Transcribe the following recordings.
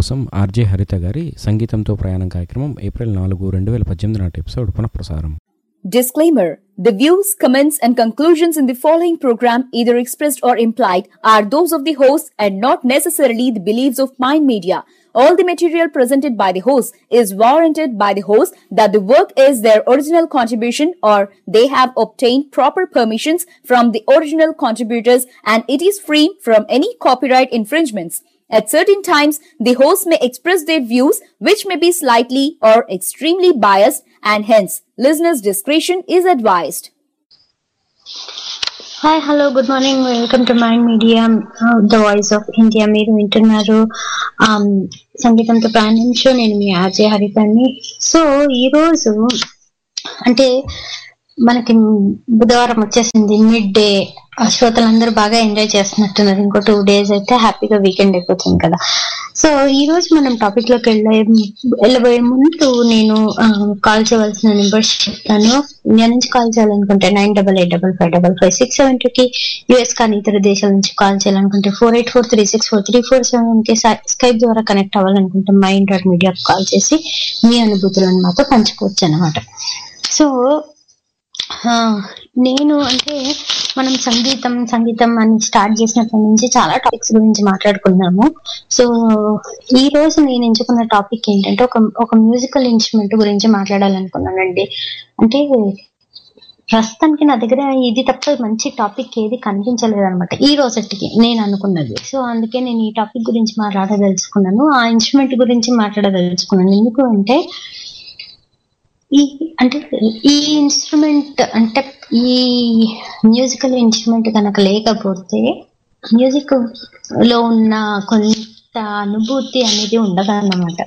కోసం ఆర్జే హరిత గారి సంగీతంతో ప్రయాణం కార్యక్రమం ఏప్రిల్ నాలుగు రెండు వేల పద్దెనిమిది నాటి ఎపిసోడ్ పునఃప్రసారం Disclaimer The views, comments, and conclusions in the following program, either expressed or implied, are those of the host and not necessarily the beliefs of Mind Media. All the material presented by the host is warranted by the host that the work is their original contribution or they have obtained proper permissions from the original contributors and it is free from any copyright infringements. At certain times, the host may express their views which may be slightly or extremely biased and hence listeners' discretion is advised. Hi hello good morning welcome to mind media the voice of India మీరు వింటున్నారు um, సంగీతంతో ప్రయాణించు నేను మీ RJ హరితాన్ని so ఈరోజు అంటే మనకి బుధవారం వచ్చేసింది mid day శ్రోతలందరూ బాగా ఎంజాయ్ చేస్తున్నట్టున్నారు ఇంకో టూ డేస్ అయితే హ్యాపీగా వీకెండ్ అయిపోతుంది కదా సో ఈ రోజు మనం టాపిక్ లోకి వెళ్ళే వెళ్ళబోయే ముందు నేను కాల్ చేయవలసిన నెంబర్స్ చెప్తాను ఇండియా నుంచి కాల్ చేయాలనుకుంటే nine double eight double five double five six seven two కి యూఎస్ కానీ ఇతర దేశాల నుంచి కాల్ చేయాలనుకుంటే four eight four three six four three four seven కి స్కైప్ ద్వారా కనెక్ట్ అవ్వాలనుకుంటే మై ఇంటర్ మీడియా కాల్ చేసి మీ అనుభూతులను మాతో పంచుకోవచ్చు అనమాట సో ఆ, నేను అంటే మనం సంగీతం సంగీతం అని స్టార్ట్ చేసినప్పటి నుంచి చాలా టాపిక్స్ గురించి మాట్లాడుకున్నాము సో ఈ రోజు నేను ఎంచుకున్న టాపిక్ ఏంటంటే ఒక ఒక మ్యూజికల్ ఇన్స్ట్రుమెంట్ గురించి మాట్లాడాలనుకున్నానండి అంటే ప్రస్తుతానికి నా దగ్గర ఇది తప్ప మంచి టాపిక్ ఏది కనిపించలేదు అనమాట ఈ రోజుకి నేను అనుకున్నది సో అందుకే నేను ఈ టాపిక్ గురించి మాట్లాడదలుచుకున్నాను ఆ ఇన్స్ట్రుమెంట్ గురించి మాట్లాడదలుచుకున్నాను ఎందుకు అంటే ఈ అంటే ఈ ఇన్స్ట్రుమెంట్ అంటే ఈ మ్యూజికల్ ఇన్స్ట్రుమెంట్ కనుక లేకపోతే మ్యూజిక్ లో ఉన్న కొంత అనుభూతి అనేది ఉండదన్నమాట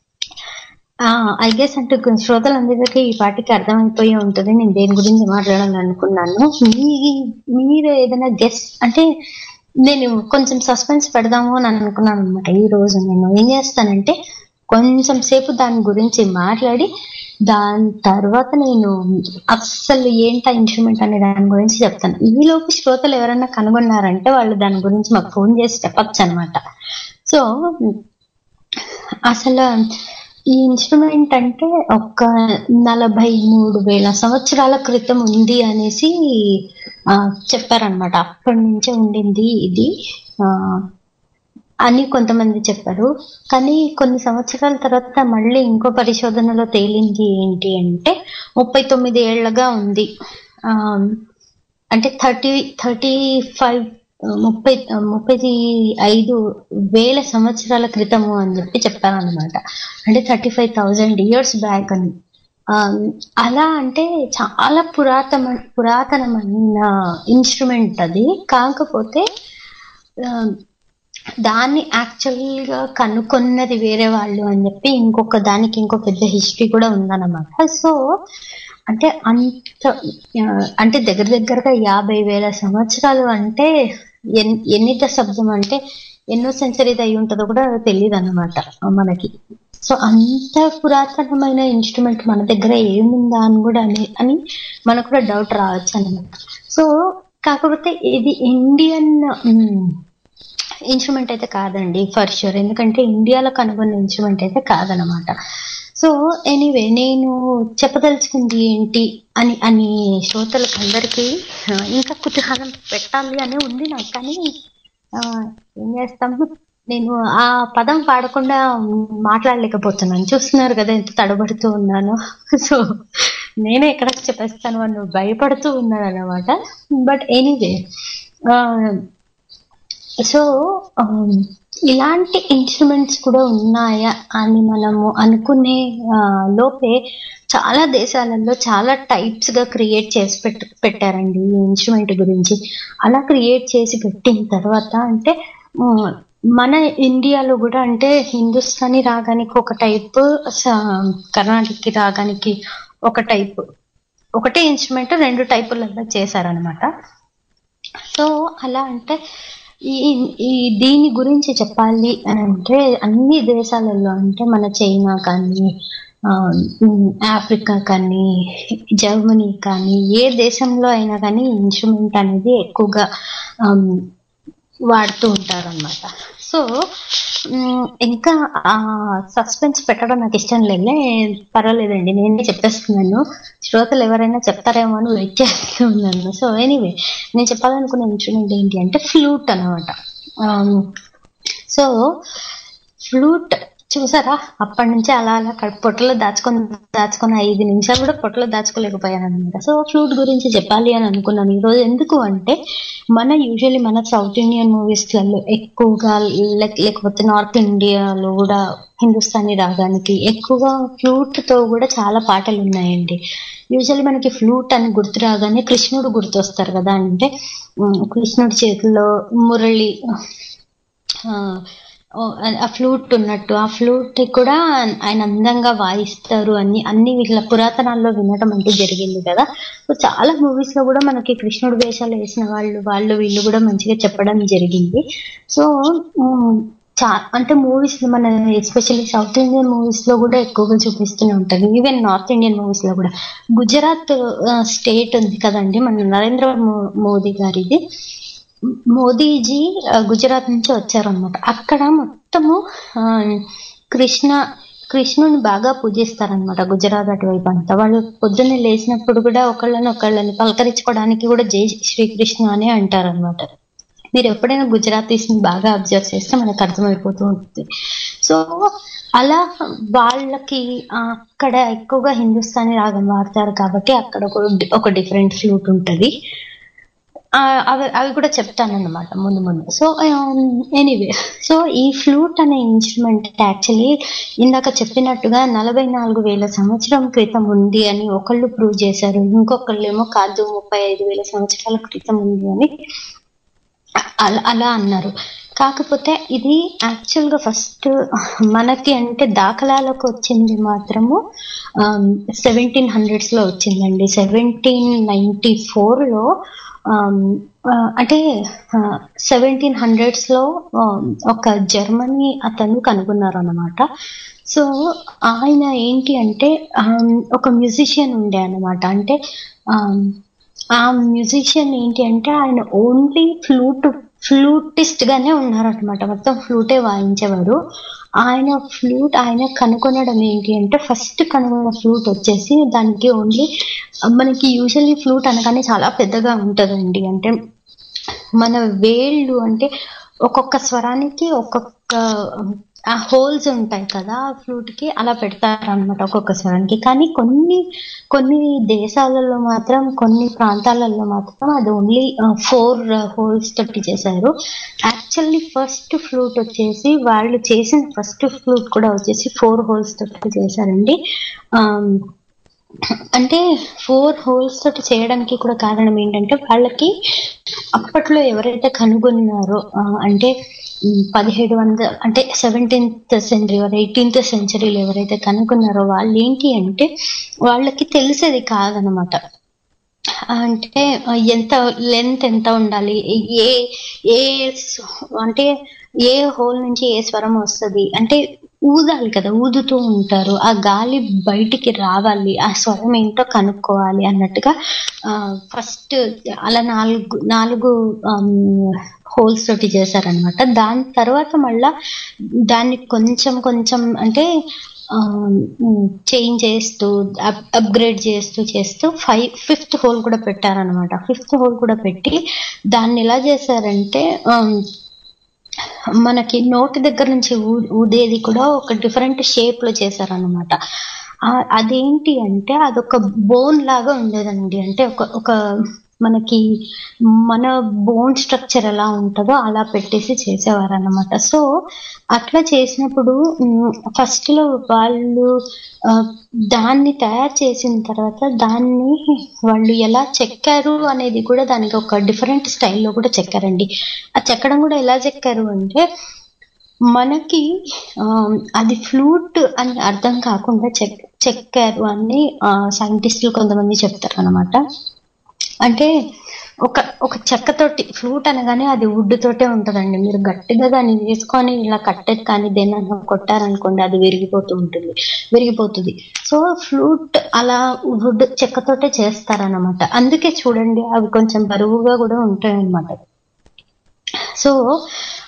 ఐ గెస్ అంటే కొన్ని శ్రోతలందరికీ ఈ పాటికి అర్థమైపోయి ఉంటుంది నేను దేని గురించి మాట్లాడాలనుకున్నాను మీ మీరు ఏదైనా గెస్ అంటే నేను కొంచెం సస్పెన్స్ పెడదాము అని అనుకున్నాను అనమాట ఈ రోజు నేను ఏం చేస్తానంటే కొంచెం సేపు దాని గురించి మాట్లాడి దాని తర్వాత నేను అస్సలు ఏంటా ఇన్స్ట్రుమెంట్ అనే దాని గురించి చెప్తాను ఈలోపు శ్రోతలు ఎవరైనా కనుగొన్నారంటే వాళ్ళు దాని గురించి మాకు ఫోన్ చేసి చెప్పచ్చు అనమాట సో అసలు ఈ ఇన్స్ట్రుమెంట్ అంటే ఒక నలభై మూడు వేల సంవత్సరాల క్రితం ఉంది అనేసి ఆ, చెప్పారనమాట అప్పటి నుంచే ఉండింది ఇది ఆ, అని కొంతమంది చెప్పారు కానీ కొన్ని సంవత్సరాల తర్వాత మళ్ళీ ఇంకో పరిశోధనలో తేలింది ఏంటి అంటే ముప్పై తొమ్మిది ఏళ్లగా ఉంది ఆ, అంటే థర్టీ థర్టీ ఫైవ్ ముప్పై ముప్పై ఐదు వేల సంవత్సరాల క్రితము అని చెప్పి చెప్పారనమాట అంటే thirty five thousand years back అని ఆ, అలా అంటే చాలా పురాతన పురాతనమైన ఇన్స్ట్రుమెంట్ అది కాకపోతే ఆ, దాన్ని యాక్చువల్ గా కనుక్కున్నది వేరే వాళ్ళు అని చెప్పి ఇంకొక దానికి ఇంకో పెద్ద హిస్టరీ కూడా ఉందన్నమాట సో అంటే అంత ఆ, అంటే దగ్గర దగ్గరగా యాభై వేల సంవత్సరాలు అంటే ఎన్ ఎన్ని శబ్దం అంటే ఎన్నో సెంచరీది అయి ఉంటుందో కూడా తెలియదు అనమాట మనకి సో అంత పురాతనమైన ఇన్స్ట్రుమెంట్ మన దగ్గర ఏముందా అని కూడా అని అని మనకు కూడా డౌట్ రావచ్చు అనమాట సో కాకపోతే ఇది ఇండియన్ ఇన్స్ట్రుమెంట్ అయితే కాదండి ఫర్ షూర్ ఎందుకంటే ఇండియాలో కనుగొన్న ఇన్స్ట్రుమెంట్ అయితే కాదనమాట సో ఎనీవే నేను చెప్పదలుచుకుంది ఏంటి అని అని శ్రోతలకు అందరికీ ఆ, ఇంకా కుతూహలం పెట్టాలి అని ఉంది నాకు కానీ ఆ, ఏం చేస్తాము నేను ఆ పదం పాడకుండా మాట్లాడలేకపోతున్నాను చూస్తున్నారు కదా ఎంత తడబడుతూ ఉన్నాను సో నేనే ఎక్కడికి చెప్పేస్తాను అని భయపడుతూ ఉన్నాను అనమాట బట్ ఎనీవే సో ఇలాంటి ఇన్స్ట్రుమెంట్స్ కూడా ఉన్నాయా అని మనము అనుకునే ఆ, లోపే చాలా దేశాలలో చాలా టైప్స్ గా క్రియేట్ చేసి పెట్ట పెట్టారండి ఈ ఇన్స్ట్రుమెంట్ గురించి అలా క్రియేట్ చేసి పెట్టిన తర్వాత అంటే ఉమ్, మన ఇండియాలో కూడా అంటే హిందుస్థానీ రాగానికి ఒక టైప్ కర్ణాటక రాగానికి ఒక టైప్ ఒకటే ఇన్స్ట్రుమెంట్ రెండు టైపులలో చేశారనమాట సో అలా అంటే ఈ ఈ దీని గురించి చెప్పాలి అని అంటే అన్ని దేశాలలో అంటే మన చైనా కానీ ఆ, ఉమ్, ఆఫ్రికా కానీ జర్మనీ కానీ ఏ దేశంలో అయినా కానీ ఇన్స్ట్రుమెంట్ అనేది ఎక్కువగా ఆమ్, వాడుతూ ఉంటారు అనమాట సో మ్, ఇంకా సస్పెన్స్ పెట్టడం నాకు ఇష్టం లేదులే పర్వాలేదండి నేనే చెప్పేస్తున్నాను శ్రోతలు ఎవరైనా చెప్తారేమో అని వెయిట్ చేస్తూ ఉన్నాను సో ఎనీవే నేను చెప్పాలనుకున్న ఇన్స్ట్రుమెంట్ ఏంటి అంటే ఫ్లూట్ అనమాట సో ఫ్లూట్ చూసారా అప్పటి నుంచి అలా అలా కడుపు పొట్టలో దాచుకొని దాచుకొని ఐదు నిమిషాలు కూడా పొట్టలో దాచుకోలేకపోయాను అనమాట సో ఫ్లూట్ గురించి చెప్పాలి అని అనుకున్నాను ఈరోజు ఎందుకు అంటే మన యూజువల్లీ మన సౌత్ ఇండియన్ మూవీస్లలో ఎక్కువగా లేక- లేకపోతే నార్త్ ఇండియాలో కూడా హిందుస్థానీ రాగానికి ఎక్కువగా ఫ్లూట్ తో కూడా చాలా పాటలు ఉన్నాయండి యూజువల్లీ మనకి ఫ్లూట్ అని గుర్తు రాగానే కృష్ణుడు గుర్తొస్తారు కదా అంటే ఉమ్, కృష్ణుడి చేతిలో మురళి ఆ, ఓ, ఆ ఫ్లూట్ ఉన్నట్టు ఆ ఫ్లూట్ కూడా ఆయన అందంగా వాయిస్తారు అని అన్ని వీళ్ళ పురాతనాల్లో వినడం అంటే జరిగింది కదా సో చాలా మూవీస్ లో కూడా మనకి కృష్ణుడు వేషాలు వేసిన వాళ్ళు వాళ్ళు వీళ్ళు కూడా మంచిగా చెప్పడం జరిగింది సో ఉమ్, చా అంటే మూవీస్ మన ఎస్పెషల్లీ సౌత్ ఇండియన్ మూవీస్ లో కూడా ఎక్కువగా చూపిస్తూనే ఉంటారు ఈవెన్ నార్త్ ఇండియన్ మూవీస్ లో కూడా గుజరాత్ స్టేట్ ఉంది కదండి మన నరేంద్ర మో- మోదీ గారిది మోదీజీ ఆ, గుజరాత్ నుంచి వచ్చారనమాట అక్కడ మొత్తము ఆ, కృష్ణ కృష్ణుని బాగా పూజిస్తారనమాట గుజరాత్ అటువైపు అంతా వాళ్ళు పొద్దున్నే లేచినప్పుడు కూడా ఒకళ్ళని ఒకళ్ళని పలకరించుకోవడానికి కూడా జై శ్రీకృష్ణ అని అంటారనమాట మీరు ఎప్పుడైనా గుజరాతీస్ ని బాగా అబ్జర్వ్ చేస్తే మనకు అర్థమైపోతూ ఉంటుంది సో అలా వాళ్ళకి ఆ, అక్కడ ఎక్కువగా హిందుస్థానీ రాగం వాడతారు కాబట్టి అక్కడ ఒక ఒక డిఫరెంట్ ఫ్లూట్ ఉంటది ఆ, అవి అవి కూడా చెప్తాను అనమాట ముందు ముందు సో ఎనీవే సో ఈ ఫ్లూట్ అనే ఇన్స్ట్రుమెంట్ యాక్చువల్లీ ఇందాక చెప్పినట్టుగా నలభై నాలుగు వేల సంవత్సరం క్రితం ఉంది అని ఒకళ్ళు ప్రూవ్ చేశారు ఇంకొకళ్ళు ఏమో కాదు ముప్పై ఐదు వేల సంవత్సరాల క్రితం ఉంది అని అలా అలా అన్నారు కాకపోతే ఇది యాక్చువల్ గా ఫస్ట్ మనకి అంటే దాఖలాలకు వచ్చింది మాత్రము సెవెంటీన్ హండ్రెడ్స్ లో వచ్చిందండి సెవెంటీన్ నైన్టీ ఫోర్ లో ఆమ్, ఆ, అంటే సెవెంటీన్ హండ్రెడ్స్ లో ఆ, ఒక జర్మనీ అతను కనుగొన్నారు అనమాట సో ఆయన ఏంటి అంటే ఆమ్, ఒక మ్యూజిషియన్ ఉండే అనమాట అంటే ఆమ్, ఆ మ్యూజిషియన్ ఏంటి అంటే ఆయన ఓన్లీ ఫ్లూట్ ఫ్లూటిస్ట్ గానే ఉన్నారనమాట మొత్తం ఫ్లూటే వాయించేవారు ఆయన ఫ్లూట్ ఆయన కనుగొనడం ఏంటి అంటే ఫస్ట్ కనుగొన్న ఫ్లూట్ వచ్చేసి దానికి ఓన్లీ మనకి యూజువల్లీ ఫ్లూట్ అనగానే చాలా పెద్దగా ఉంటుందండి అంటే మన వేళ్ళు అంటే ఒక్కొక్క స్వరానికి ఒక్కొక్క ఆ హోల్స్ ఉంటాయి కదా ఫ్లూట్ కి అలా పెడతారనమాట ఒక్కొక్క స్వరానికి కానీ కొన్ని కొన్ని దేశాలలో మాత్రం కొన్ని ప్రాంతాలలో మాత్రం అది ఓన్లీ ఫోర్ హోల్స్ తోటి చేశారు యాక్చువల్లీ ఫస్ట్ ఫ్లూట్ వచ్చేసి వాళ్ళు చేసిన ఫస్ట్ ఫ్లూట్ కూడా వచ్చేసి ఫోర్ హోల్స్ తోటి చేశారండి ఆమ్, అంటే ఫోర్ హోల్స్ తోటి చేయడానికి కూడా కారణం ఏంటంటే వాళ్ళకి అప్పట్లో ఎవరైతే కనుగొన్నారో ఆ, అంటే ఉమ్, పదిహేడు వందల అంటే సెవెంటీన్త్ సెంచరీ ఎయిటీన్త్ సెంచరీలో ఎవరైతే కనుగొన్నారో వాళ్ళు ఏంటి అంటే వాళ్ళకి తెలిసేది కాదనమాట అంటే ఎంత లెంత్ ఎంత ఉండాలి ఏ ఏ స్వ- అంటే ఏ హోల్ నుంచి ఏ స్వరం వస్తుంది అంటే ఊదాలి కదా ఊదుతూ ఉంటారు ఆ గాలి బయటికి రావాలి ఆ స్వరం ఏంటో కనుక్కోవాలి అన్నట్టుగా ఫస్ట్ అలా నాలుగు నాలుగు హోల్స్ తోటి చేశారనమాట దాని తర్వాత మళ్ళా దాన్ని కొంచెం కొంచెం అంటే చేంజ్ చేస్తూ అప్గ్రేడ్ చేస్తూ చేస్తూ ఫైవ్ ఫిఫ్త్ హోల్ కూడా పెట్టారనమాట ఫిఫ్త్ హోల్ కూడా పెట్టి దాన్ని ఎలా చేశారంటే ఆమ్, మనకి నోటి దగ్గర నుంచి ఊ- ఊదేది కూడా ఒక డిఫరెంట్ షేప్ లో చేశారనమాట అదేంటి అంటే అదొక బోన్ లాగా ఉండేదండి అంటే ఒక ఒక మనకి మన బోన్ స్ట్రక్చర్ ఎలా ఉంటుందో అలా పెట్టేసి చేసేవారు అనమాట సో అట్లా చేసినప్పుడు ఫస్ట్ లో వాళ్ళు ఆ, దాన్ని తయారు చేసిన తర్వాత దాన్ని వాళ్ళు ఎలా చెక్కారు అనేది కూడా దానికి ఒక డిఫరెంట్ స్టైల్లో కూడా చెక్కారండి ఆ చెక్కడం కూడా ఎలా చెక్కారు అంటే మనకి ఆ, అది ఫ్లూట్ అని అర్థం కాకుండా చెక్ చెక్కారు అని సైంటిస్టులు కొంతమంది చెప్తారు అనమాట అంటే ఒక ఒక చెక్కతోటి ఫ్లూట్ అనగానే అది వుడ్ తోటే ఉంటదండి మీరు గట్టిగా దాన్ని తీసుకొని ఇలా కట్టెది కానీ దేనన్నా కొట్టారనుకోండి అది విరిగిపోతూ ఉంటుంది విరిగిపోతుంది సో ఫ్లూట్ అలా వుడ్ చెక్కతోటే చేస్తారనమాట అందుకే చూడండి అవి కొంచెం బరువుగా కూడా ఉంటాయి అన్నమాట సో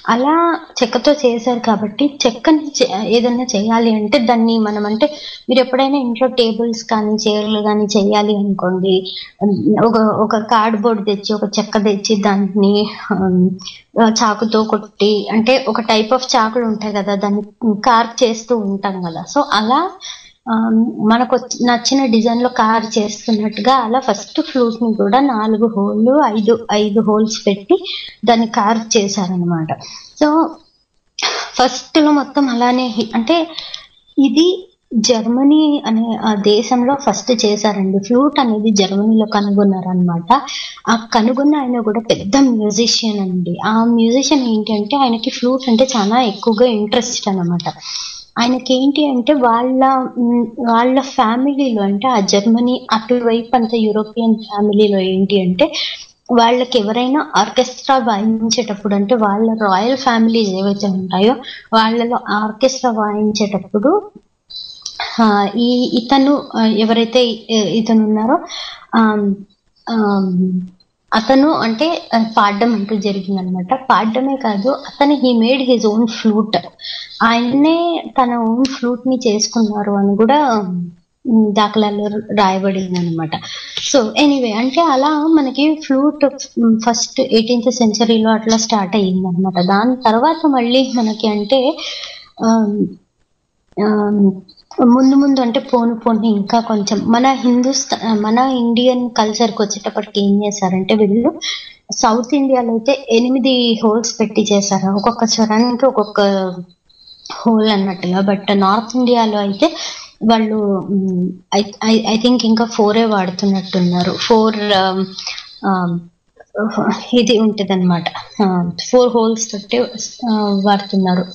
అలా చెక్కతో చేశారు కాబట్టి చెక్కని చే- ఏదైనా చేయాలి అంటే దాన్ని మనం అంటే మీరు ఎప్పుడైనా ఇంట్లో టేబుల్స్ కానీ చైర్లు కానీ చేయాలి అనుకోండి ఒక ఒక కార్డ్బోర్డ్ తెచ్చి ఒక చెక్క తెచ్చి దాన్ని ఆమ్, ఆ, చాకుతో కొట్టి అంటే ఒక టైప్ ఆఫ్ చాకులు ఉంటాయి కదా దాన్ని కార్వ్ చేస్తూ ఉంటాం కదా సో అలా ఆమ్, మనకు వచ్చి- నచ్చిన డిజైన్ లో కార్ చేస్తున్నట్టుగా అలా ఫస్ట్ ఫ్లూట్ ని కూడా నాలుగు హోళ్ళు ఐదు ఐదు హోల్స్ పెట్టి దాన్ని కార్వ్ చేశారనమాట సో ఫస్ట్ లో మొత్తం అలానే హి- అంటే ఇది జర్మనీ అనే ఆ దేశంలో ఫస్ట్ చేశారండి ఫ్లూట్ అనేది జర్మనీలో కనుగొన్నారనమాట ఆ కనుగొన్న ఆయన కూడా పెద్ద మ్యూజిషియన్ అండి ఆ మ్యూజిషియన్ ఏంటంటే ఆయనకి ఫ్లూట్ అంటే చాలా ఎక్కువగా ఇంట్రెస్ట్ అన్నమాట ఆయనకి ఏంటి అంటే వాళ్ళ మ్, వాళ్ళ ఫ్యామిలీలో అంటే ఆ జర్మనీ అటువైపు అంత యూరోపియన్ ఫ్యామిలీలో ఏంటి అంటే వాళ్ళకి ఎవరైనా ఆర్కెస్ట్రా వాయించేటప్పుడు అంటే వాళ్ళ రాయల్ ఫ్యామిలీస్ ఏవైతే ఉంటాయో వాళ్ళలో ఆర్కెస్ట్రా వాయించేటప్పుడు ఆ, ఈ ఇతను ఆ, ఎవరైతే ఇ- ఇతను ఉన్నారో ఆమ్, ఆమ్, అతను అంటే ఆ, పాడడం అంటూ జరిగిందనమాట పాడడమే కాదు అతను he made his own flute ఆయన్నే తన ఓన్ ఫ్లూట్ ని చేసుకున్నారు అని కూడా ఉమ్, దాఖలాల్లో రాయబడింది అనమాట సో ఎనీవే అంటే అలా మనకి ఫ్లూట్ ఫస్ట్ ఎయిటీన్త్ సెంచరీలో అట్లా స్టార్ట్ అయ్యింది అనమాట దాని తర్వాత మళ్ళీ మనకి అంటే ఆమ్, ఆమ్, ముందు ముందు అంటే పోను పోను ఇంకా కొంచెం మన హిందుస్థా మన ఇండియన్ కల్చర్కి వచ్చేటప్పటికి ఏం చేశారంటే వీళ్ళు సౌత్ ఇండియాలో అయితే ఎనిమిది హోల్స్ పెట్టి చేశారు ఒక్కొక్క స్వరానికి ఒక్కొక్క హోల్ అన్నట్టుగా బట్ నార్త్ ఇండియాలో అయితే వాళ్ళు ఐ థింక్ ఇంకా ఫోరే వాడుతున్నట్టున్నారు ఫోర్ ఇది ఉంటుంది అనమాట ఫోర్ హోల్స్ తోటి ఆ, వాడుతున్నారు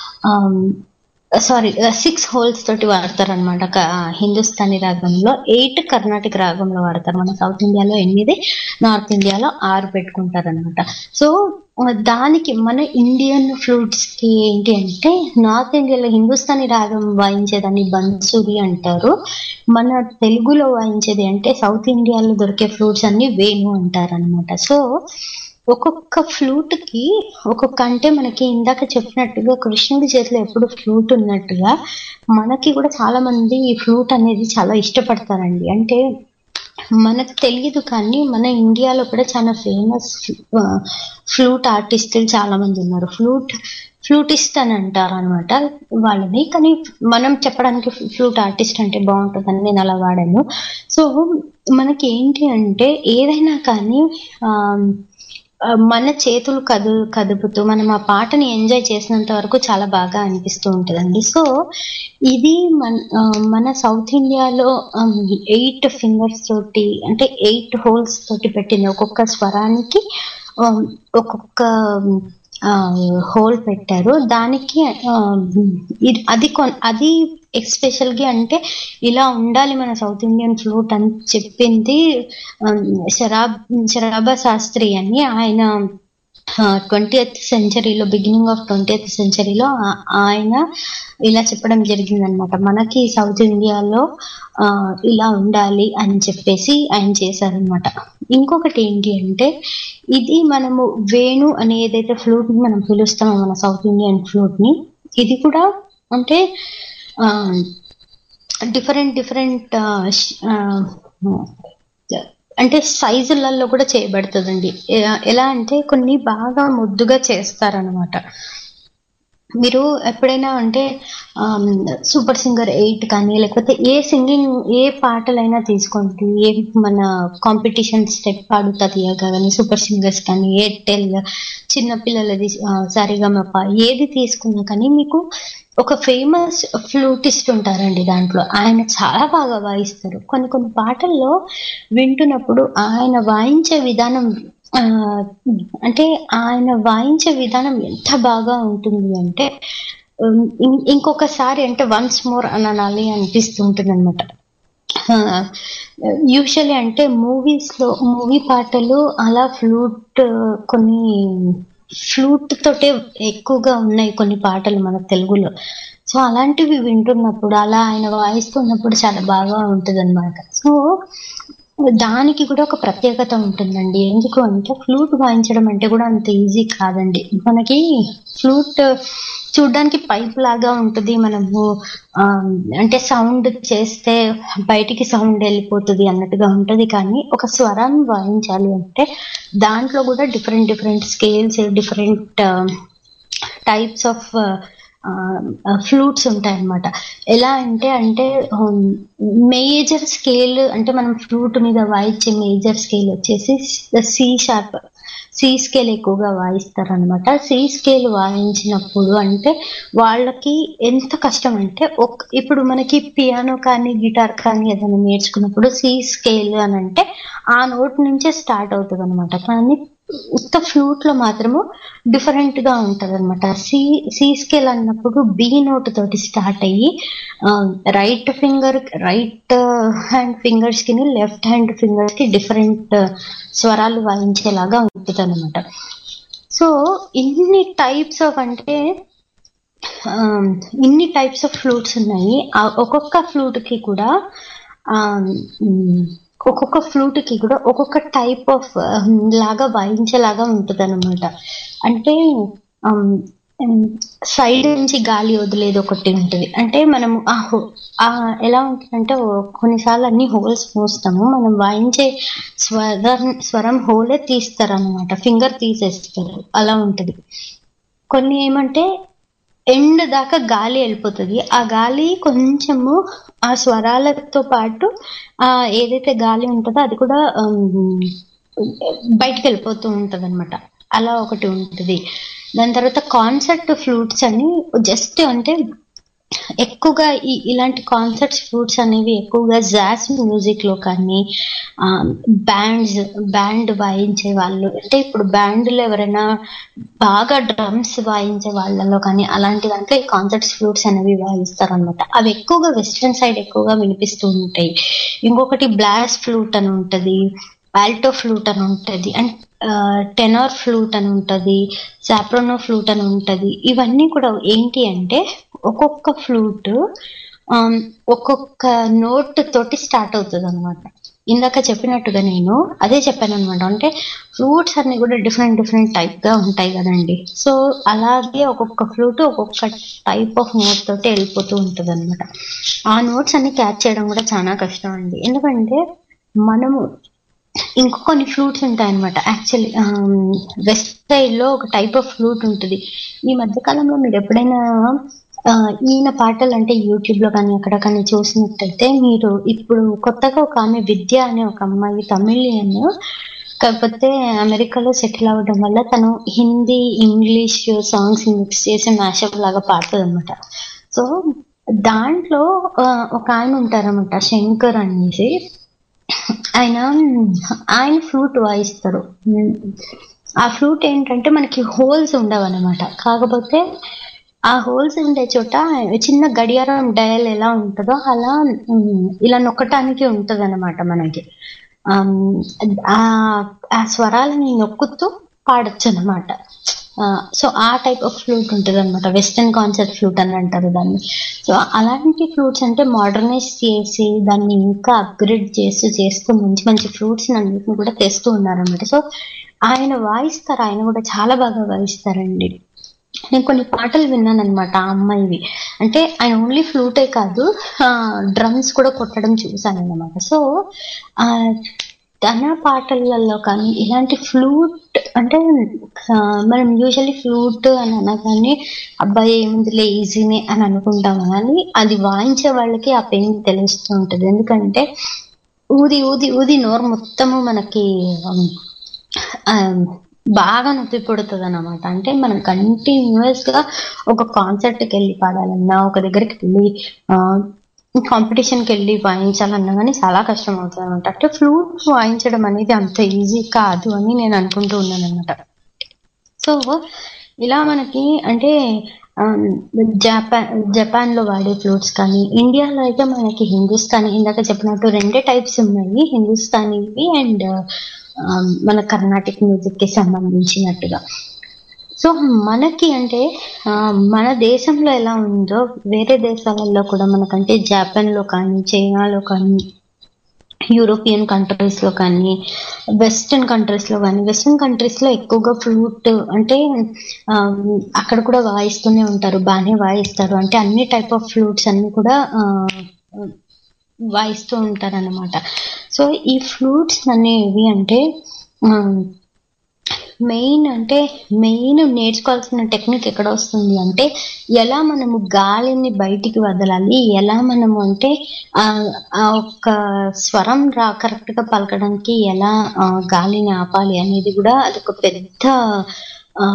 సారీ సిక్స్ హోల్స్ తోటి వాడతారు అనమాట హిందుస్థానీ రాగంలో ఎయిట్ కర్ణాటక రాగంలో వాడతారు మన సౌత్ ఇండియాలో ఎనిమిది నార్త్ ఇండియాలో ఆరు పెట్టుకుంటారు అనమాట సో ఆ, దానికి మన ఇండియన్ ఫ్లూట్స్ కి ఏంటి అంటే నార్త్ ఇండియాలో హిందుస్థానీ రాగం వాయించేదాన్ని బన్సూరి అంటారు మన తెలుగులో వాయించేది అంటే సౌత్ ఇండియాలో దొరికే ఫ్లూట్స్ అన్ని వేణు అంటారు అనమాట సో ఒక్కొక్క ఫ్లూట్ కి ఒక్కొక్క అంటే మనకి ఇందాక చెప్పినట్టుగా కృష్ణుడి చేతిలో ఎప్పుడు ఫ్లూట్ ఉన్నట్టుగా మనకి కూడా చాలా మంది ఈ ఫ్లూట్ అనేది చాలా ఇష్టపడతారండి అంటే మనకు తెలియదు కానీ మన ఇండియాలో కూడా చాలా ఫేమస్ ఫ్లూట్ ఆర్టిస్టులు చాలా మంది ఉన్నారు ఫ్లూట్ ఫ్లూటిస్ట్ అని అంటారు అనమాట వాళ్ళని కానీ మనం చెప్పడానికి ఫ్లూట్ ఆర్టిస్ట్ అంటే బాగుంటుందని నేను అలా వాడాను సో మనకి ఏంటి అంటే ఏదైనా కానీ ఆ, ఆ, మన చేతులు కదు కదుపుతూ మనం ఆ పాటని ఎంజాయ్ చేసినంత వరకు చాలా బాగా అనిపిస్తూ ఉంటుందండి సో ఇది మన ఆ, మన సౌత్ ఇండియాలో ఎయిట్ ఫింగర్స్ తోటి అంటే ఎయిట్ హోల్స్ తోటి పెట్టింది ఒక్కొక్క స్వరానికి ఆ, ఒక్కొక్క హోల్ పెట్టారు దానికి ఆ, ఇది- అది కొన్- అది ఎస్పెషల్ గా అంటే ఇలా ఉండాలి మన సౌత్ ఇండియన్ ఫ్లూట్ అని చెప్పింది ఆ, శరాబ్ శరాబా శాస్త్రి అని ఆయన ట్వంటీ ఎయిత్ సెంచరీలో బిగినింగ్ ఆఫ్ ట్వంటీ ఎయిత్ సెంచరీలో ఆయన ఇలా చెప్పడం జరిగిందనమాట మనకి సౌత్ ఇండియాలో ఆ, ఇలా ఉండాలి అని చెప్పేసి ఆయన చేశారనమాట ఇంకొకటి ఏంటి అంటే ఇది మనము వేణు అనే ఏదైతే ఫ్లూట్ ని మనం పిలుస్తామో మన సౌత్ ఇండియన్ ఫ్లూట్ ని ఇది కూడా అంటే డిఫరెంట్ డిఫరెంట్ అంటే సైజులలో కూడా చేయబడుతుందండి ఎ- ఎలా అంటే కొన్ని బాగా ముద్దుగా చేస్తారనమాట మీరు ఎప్పుడైనా అంటే సూపర్ సింగర్ ఎయిట్ కానీ లేకపోతే ఏ సింగింగ్ ఏ పాటలైనా తీసుకోండి ఏ మన కాంపిటీషన్ స్టెప్ పాడుతా తీయగా కానీ సూపర్ సింగర్స్ కానీ ఎయిర్టెల్ చిన్నపిల్లలది సరిగమప ఏది తీసుకున్నా కానీ మీకు ఒక ఫేమస్ ఫ్లూటిస్ట్ ఉంటారండి దాంట్లో ఆయన చాలా బాగా వాయిస్తారు కొన్ని కొన్ని పాటల్లో వింటున్నప్పుడు ఆయన వాయించే విధానం ఆ, అంటే ఆయన వాయించే విధానం ఎంత బాగా ఉంటుంది అంటే ఉమ్, ఇం- ఇంకొకసారి అంటే వన్స్ మోర్ అని అనాలి అనిపిస్తుంటుంది అనమాట యూజువల్లీ అంటే మూవీస్ లో మూవీ పాటలు అలా ఫ్లూట్ కొన్ని ఫ్లూట్ తోటే ఎక్కువగా ఉన్నాయి కొన్ని పాటలు మన తెలుగులో సో అలాంటివి వింటున్నప్పుడు అలా ఆయన వాయిస్తున్నప్పుడు చాలా బాగా ఉంటుంది అనమాట సో దానికి కూడా ఒక ప్రత్యేకత ఉంటుందండి ఎందుకు అంటే ఫ్లూట్ వాయించడం అంటే కూడా అంత ఈజీ కాదండి మనకి ఫ్లూట్ చూడ్డానికి పైప్ లాగా ఉంటుంది మనము ఆ, అంటే సౌండ్ చేస్తే బయటికి సౌండ్ వెళ్ళిపోతుంది అన్నట్టుగా ఉంటది కానీ ఒక స్వరం వాయించాలి అంటే దాంట్లో కూడా different different scales different types of flutes ఉంటాయి అన్నమాట ఎలా అంటే అంటే మేజర్ స్కేల్ అంటే మనం ఫ్లూట్ మీద వాయించే మేజర్ స్కేల్ వచ్చేసి సి షార్ప్ సి స్కేల్ ఎక్కువగా వాయిస్తారు అనమాట సి స్కేల్ వాయించినప్పుడు అంటే వాళ్ళకి ఎంత కష్టం అంటే ఒక ఇప్పుడు మనకి పియానో కానీ గిటార్ కానీ ఏదైనా నేర్చుకున్నప్పుడు సి స్కేల్ అని అంటే ఆ నోట్ నుంచే స్టార్ట్ అవుతుంది అనమాట కానీ ఉత్త ఫ్లూట్ లో మాత్రము డిఫరెంట్ గా ఉంటది అనమాట సి సి స్కేల్ అన్నప్పుడు బి నోట్ తోటి స్టార్ట్ అయ్యి right finger right hand fingers కి లెఫ్ట్ హ్యాండ్ ఫింగర్స్ కి డిఫరెంట్ స్వరాలు వాయించేలాగా ఉంటుంది అనమాట సో ఇన్ని టైప్స్ ఆఫ్ అంటే ఆ, ఇన్ని టైప్స్ ఆఫ్ ఫ్లూట్స్ ఉన్నాయి ఆ ఒక్కొక్క ఫ్లూట్ కి కూడా ఆ, మ్, ఒక్కొక్క ఫ్లూట్ కి కూడా ఒక్కొక్క టైప్ ఆఫ్ లాగా వాయించేలాగా ఉంటది అనమాట అంటే సైడ్ నుంచి గాలి వదిలేది ఒకటి ఉంటుంది అంటే మనము ఆ హో- ఆ ఎలా ఉంటుందంటే ఓ- కొన్నిసార్లు అన్ని హోల్స్ మోస్తాము మనం వాయించే స్వరం స్వరం హోలే తీస్తారు అనమాట ఫింగర్ తీసేస్తారు అలా ఉంటది కొన్ని ఏమంటే ఎండ్ దాకా గాలి వెళ్ళిపోతుంది ఆ గాలి కొంచెము ఆ స్వరాలతో పాటు ఆ ఏదైతే గాలి ఉంటుందో అది కూడా ఉమ్, బయటికి వెళ్ళిపోతూ ఉంటది అనమాట అలా ఒకటి ఉంటుంది దాని తర్వాత కాన్సర్ట్ ఫ్లూట్స్ అని జస్ట్ అంటే ఎక్కువగా ఈ ఇలాంటి కాన్సర్ట్స్ ఫ్లూట్స్ అనేవి ఎక్కువగా జాస్ మ్యూజిక్ లో కానీ బ్యాండ్స్ బ్యాండ్ వాయించే వాళ్ళు అంటే ఇప్పుడు బ్యాండ్లో ఎవరైనా బాగా డ్రమ్స్ వాయించే వాళ్ళలో కానీ అలాంటి దాంట్లో ఈ కాన్సర్ట్స్ ఫ్లూట్స్ అనేవి వాయిస్తారు అనమాట అవి ఎక్కువగా వెస్ట్రన్ సైడ్ ఎక్కువగా వినిపిస్తూ ఉంటాయి ఇంకొకటి బ్లాస్ ఫ్లూట్ అని ఉంటది ఆల్టో ఫ్లూట్ అని ఉంటది అండ్ టెనర్ ఫ్లూట్ అని ఉంటది సాప్రోనో ఫ్లూట్ అని ఉంటది ఇవన్నీ కూడా ఏంటి అంటే ఒక్కొక్క ఫ్లూట్ ఒక్కొక్క నోట్ తోటి స్టార్ట్ అవుతుంది అనమాట ఇందాక చెప్పినట్టుగా నేను అదే చెప్పాను అనమాట అంటే ఫ్లూట్స్ అన్ని కూడా డిఫరెంట్ డిఫరెంట్ టైప్ గా ఉంటాయి కదండి సో అలాగే ఒక్కొక్క ఫ్లూట్ ఒక్కొక్క టైప్ ఆఫ్ నోట్ తోటి వెళ్ళిపోతూ ఉంటుంది అనమాట ఆ నోట్స్ అన్ని క్యాచ్ చేయడం కూడా చాలా కష్టం అండి ఎందుకంటే మనము ఇంకో కొన్ని ఫ్లూట్స్ ఉంటాయి అనమాట యాక్చువల్లీ వెస్ట్ సైడ్ లో ఒక టైప్ ఆఫ్ ఫ్లూట్ ఉంటుంది ఈ మధ్య కాలంలో మీరు ఎప్పుడైనా ఆ, ఈయన పాటలు అంటే యూట్యూబ్ లో కానీ ఎక్కడ కానీ చూసినట్టయితే మీరు ఇప్పుడు కొత్తగా ఒక ఆమె విద్య అనే ఒక అమ్మాయి తమిళియన్ కాకపోతే అమెరికాలో సెటిల్ అవ్వడం వల్ల తను హిందీ ఇంగ్లీష్ సాంగ్స్ మిక్స్ చేసి మ్యాషప్ లాగా పాడుతుంది అనమాట సో దాంట్లో ఆ, ఒక ఆయన ఉంటారన్నమాట శంకర్ అనేసి ఆయన ఆయన ఫ్లూట్ వాయిస్తారు ఉమ్, ఆ ఫ్లూట్ ఏంటంటే మనకి హోల్స్ ఉండవు అనమాట కాకపోతే ఆ హోల్స్ ఉండే చోట చిన్న గడియారం డయల్ ఎలా ఉంటుందో అలా ఉమ్, ఇలా నొక్కటానికి ఉంటది అనమాట మనకి ఆమ్, ఆ ఆ స్వరాలని నొక్కుతూ పాడొచ్చు అనమాట సో ఆ టైప్ ఆఫ్ ఫ్లూట్ ఉంటుంది అనమాట వెస్టర్న్ కాన్సెప్ట్ ఫ్లూట్ అని అంటారు దాన్ని సో అలాంటి ఫ్లూట్స్ అంటే మోడర్నైజ్ చేసి దాన్ని ఇంకా అప్గ్రేడ్ చేస్తూ చేస్తూ మంచి మంచి ఫ్రూట్స్ అన్నిటిని కూడా తెస్తూ ఉన్నారనమాట సో ఆయన వాయిస్తారు ఆయన కూడా చాలా బాగా వాయిస్తారండి నేను కొన్ని పాటలు విన్నాను అనమాట ఆ అమ్మాయివి అంటే ఆయన ఓన్లీ ఫ్లూటే కాదు డ్రమ్స్ కూడా కొట్టడం చూసాను అనమాట సో ఆ తన పాటలలో కానీ ఇలాంటి ఫ్లూట్ అంటే ఆ, మనం యూజువల్లీ ఫ్లూట్ అని అనగానే అబ్బాయి ఏముందిలే ఈజీనే అని అనుకుంటాం కానీ అది వాయించే వాళ్ళకి ఆ పెయిన్ తెలుస్తూ ఉంటుంది ఎందుకంటే ఊది ఊది ఊది నోరు మొత్తము మనకి ఉమ్, ఆ, బాగా నొప్పి పుడుతుంది అనమాట అంటే మనం కంటిన్యూస్ గా ఒక కాన్సర్ట్ కి వెళ్ళి పాడాలన్నా ఒక దగ్గరికి వెళ్ళి కాంపిటీషన్ కి వెళ్ళి వాయించాలన్నా కానీ చాలా కష్టం అవుతుంది అనమాట అంటే ఫ్లూట్ వాయించడం అనేది అంత ఈజీ కాదు అని నేను అనుకుంటూ ఉన్నాను అనమాట సో ఇలా మనకి అంటే ఆమ్, జపాన్ జపాన్ లో వాడే ఫ్లూట్స్ కానీ ఇండియాలో అయితే మనకి హిందుస్థానీ ఇందాక చెప్పినట్టు రెండే టైప్స్ ఉన్నాయి హిందుస్థానీవి అండ్ మన కర్ణాటిక్ మ్యూజిక్ కి సంబంధించినట్టుగా సో మనకి అంటే ఆ, మన దేశంలో ఎలా ఉందో వేరే దేశాలలో కూడా మనకంటే జపాన్ లో కానీ చైనాలో కానీ యూరోపియన్ కంట్రీస్ లో కానీ వెస్టర్న్ కంట్రీస్ లో కానీ వెస్టర్న్ కంట్రీస్ లో ఎక్కువగా ఫ్లూట్ అంటే ఆ, అక్కడ కూడా వాయిస్తూనే ఉంటారు బాగానే వాయిస్తారు అంటే అన్ని టైప్ ఆఫ్ ఫ్లూట్స్ అన్ని కూడా ఆ, వాయిస్తూ ఉంటారు అనమాట సో ఈ ఫ్లూట్స్ అనేవి అంటే మెయిన్ అంటే మెయిన్ నేర్చుకోవాల్సిన టెక్నిక్ ఎక్కడ వస్తుంది అంటే ఎలా మనము గాలిని బయటికి వదలాలి ఎలా మనము అంటే ఆ ఆ ఒక్క స్వరం రా కరెక్ట్ గా పలకడానికి ఎలా ఆ, గాలిని ఆపాలి అనేది కూడా అదొక పెద్ద ఆ,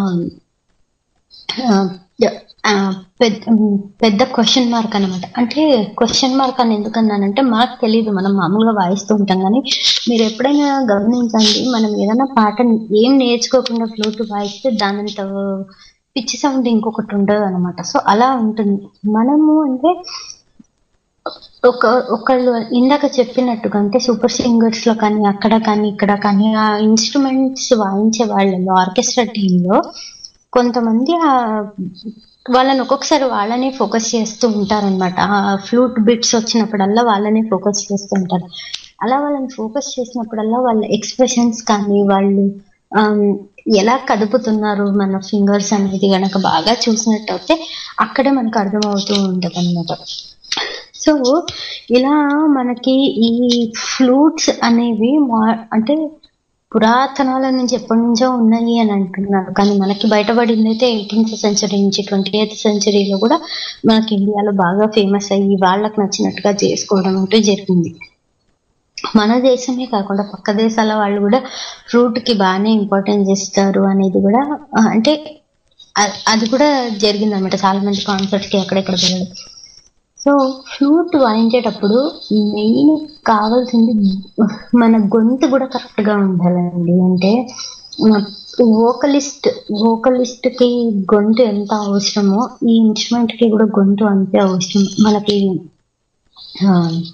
ఆ, ఆ, పెద్ద పెద్ద క్వశ్చన్ మార్క్ అనమాట అంటే క్వశ్చన్ మార్క్ అని ఎందుకన్నానంటే మనకు తెలియదు మనం మామూలుగా వాయిస్తూ ఉంటాం కానీ మీరు ఎప్పుడైనా గమనించండి మనం ఏదైనా పాట ఏం నేర్చుకోకుండా ఫ్లూట్ వాయిస్తే దానంత పిచ్చి సౌండ్ ఇంకొకటి ఉండదు అనమాట సో అలా ఉంటుంది మనము అంటే ఒక ఒకళ్ళు ఇందాక చెప్పినట్టుగా అంటే సూపర్ సింగర్స్ లో కానీ అక్కడ కానీ ఇక్కడ కానీ ఆ ఇన్స్ట్రుమెంట్స్ వాయించే వాళ్ళలో ఆర్కెస్ట్రా టీంలో కొంతమంది ఆ వాళ్ళని ఒక్కొక్కసారి వాళ్ళనే ఫోకస్ చేస్తూ ఉంటారనమాట ఆ ఫ్లూట్ బిట్స్ వచ్చినప్పుడల్లా వాళ్ళనే ఫోకస్ చేస్తూ ఉంటారు అలా వాళ్ళని ఫోకస్ చేసినప్పుడల్లా వాళ్ళ ఎక్స్ప్రెషన్స్ కానీ వాళ్ళు ఆమ్, ఎలా కదుపుతున్నారు మన ఫింగర్స్ అనేది గనక బాగా చూసినట్టయితే అక్కడే మనకు అర్థమవుతూ ఉంటది అనమాట సో ఇలా మనకి ఈ ఫ్లూట్స్ అనేవి మా- అంటే పురాతనాల నుంచి ఎప్పటి నుంచో ఉన్నాయి అని అంటున్నారు కానీ మనకి బయటపడింది అయితే ఎయిటీన్త్ సెంచరీ నుంచి ట్వంటీ ఎయిత్ సెంచరీలో కూడా మనకి ఇండియాలో బాగా ఫేమస్ అయ్యి వాళ్ళకి నచ్చినట్టుగా చేసుకోవడం అంటూ జరిగింది మన దేశమే కాకుండా పక్క దేశాల వాళ్ళు కూడా ఫ్రూట్ కి బాగానే ఇంపార్టెన్స్ ఇస్తారు అనేది కూడా ఆ, అంటే అ- అది కూడా జరిగింది అనమాట చాలా మంది కాన్సర్ట్స్ కి అక్కడెక్కడ వెళ్ళడం సో ఫ్లూట్ వాయించేటప్పుడు మెయిన్ కావాల్సింది మన గొంతు కూడా కరెక్ట్ గా ఉండాలండి అంటే వోకలిస్ట్ వోకలిస్ట్ కి గొంతు ఎంత అవసరమో ఈ ఇన్స్ట్రుమెంట్ కి కూడా గొంతు అంతే అవసరం మనకి ఆ,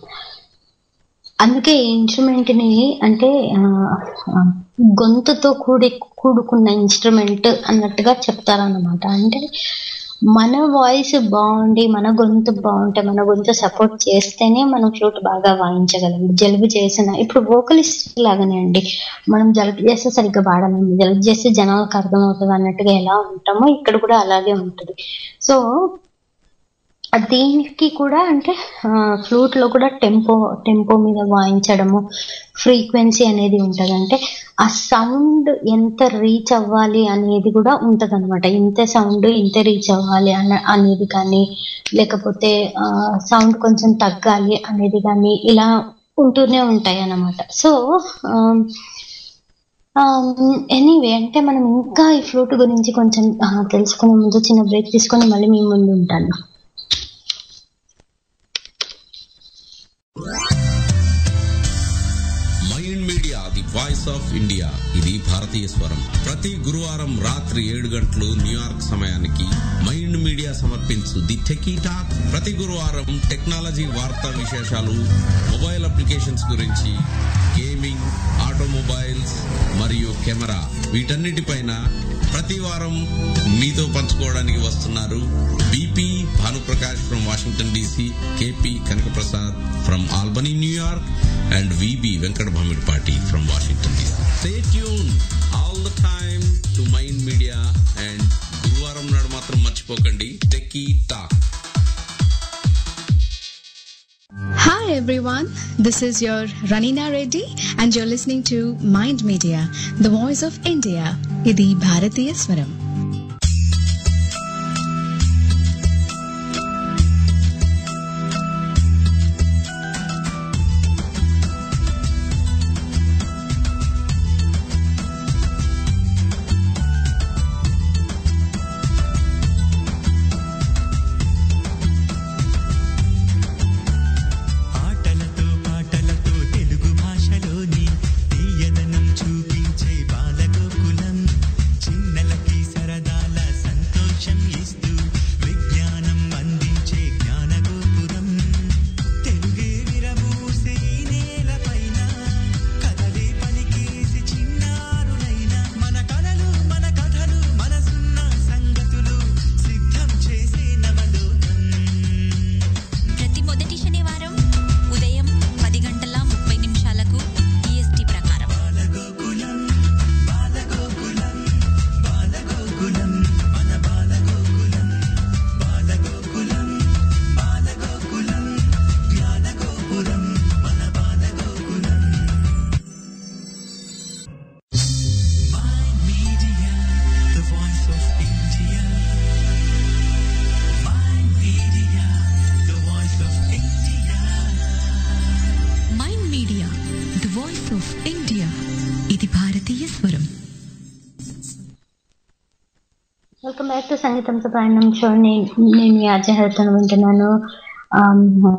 అందుకే ఈ ఇన్స్ట్రుమెంట్ ని అంటే ఆ, ఆ, గొంతుతో కూడి కూడుకున్న ఇన్స్ట్రుమెంట్ అన్నట్టుగా చెప్తారన్నమాట అంటే మన వాయిస్ బాగుండి మన గొంతు బాగుంటే మన గొంతు సపోర్ట్ చేస్తేనే మనం ఫ్లూట్ బాగా వాయించగలం జలుబు చేసిన ఇప్పుడు వోకలిస్ట్ లాగానే అండి మనం జలుబు చేస్తే సరిగ్గా పాడలేము జలుబు చేస్తే జనాలకు అర్థమవుతుంది అన్నట్టుగా ఎలా ఉంటామో ఇక్కడ కూడా అలాగే ఉంటుంది సో దీనికి కూడా అంటే ఫ్లూట్ లో కూడా టెంపో టెంపో మీద వాయించడము ఫ్రీక్వెన్సీ అనేది ఉంటది అంటే ఆ సౌండ్ ఎంత రీచ్ అవ్వాలి అనేది కూడా ఉంటది అనమాట ఇంత సౌండ్ ఇంత రీచ్ అవ్వాలి అన అనేది కానీ లేకపోతే సౌండ్ కొంచెం తగ్గాలి అనేది కానీ ఇలా ఉంటూనే ఉంటాయి అన్నమాట సో ఎనీవే అంటే మనం ఇంకా ఈ ఫ్లూట్ గురించి కొంచెం ఆ, తెలుసుకునే ముందు చిన్న బ్రేక్ తీసుకొని మళ్ళీ మీ ముందు ఉంటాను mind media the voice of India ఇది భారతీయ స్వరం ప్రతి గురువారం రాత్రి ఏడు గంటలు న్యూయార్క్ సమయానికి మైండ్ మీడియా సమర్పించు ది టెకీ టాక్ ప్రతి గురువారం టెక్నాలజీ వార్తా విశేషాలు మొబైల్ అప్లికేషన్స్ గురించి గేమింగ్ ఆటోమొబైల్స్ మరియు కెమెరా వీటన్నిటిపైన ప్రతి వారం మీతో పంచుకోవడానికి వస్తున్నారు BP Bhanuprakash from Washington DC KP Kanakaprasad from Albany New York and VB Venkata Bhamidipati from Washington DC stay tune all the time to mind media and గురువారం నాడు మాత్రం మర్చిపోకండి techie talk Hi everyone, this is your Ranina Reddy and you're listening to Mind Media, the voice of India. Idi Bharatiya Swaram. ఆటలతో పాటలతో తెలుగు భాషలోని తీయదనం చూపించే బాలగోకులం చిన్నలకి స back to సంగీతంతో ప్రయాణం షో నేను నేను మీ అజయ్ హరితను వింటున్నాను ఆమ్,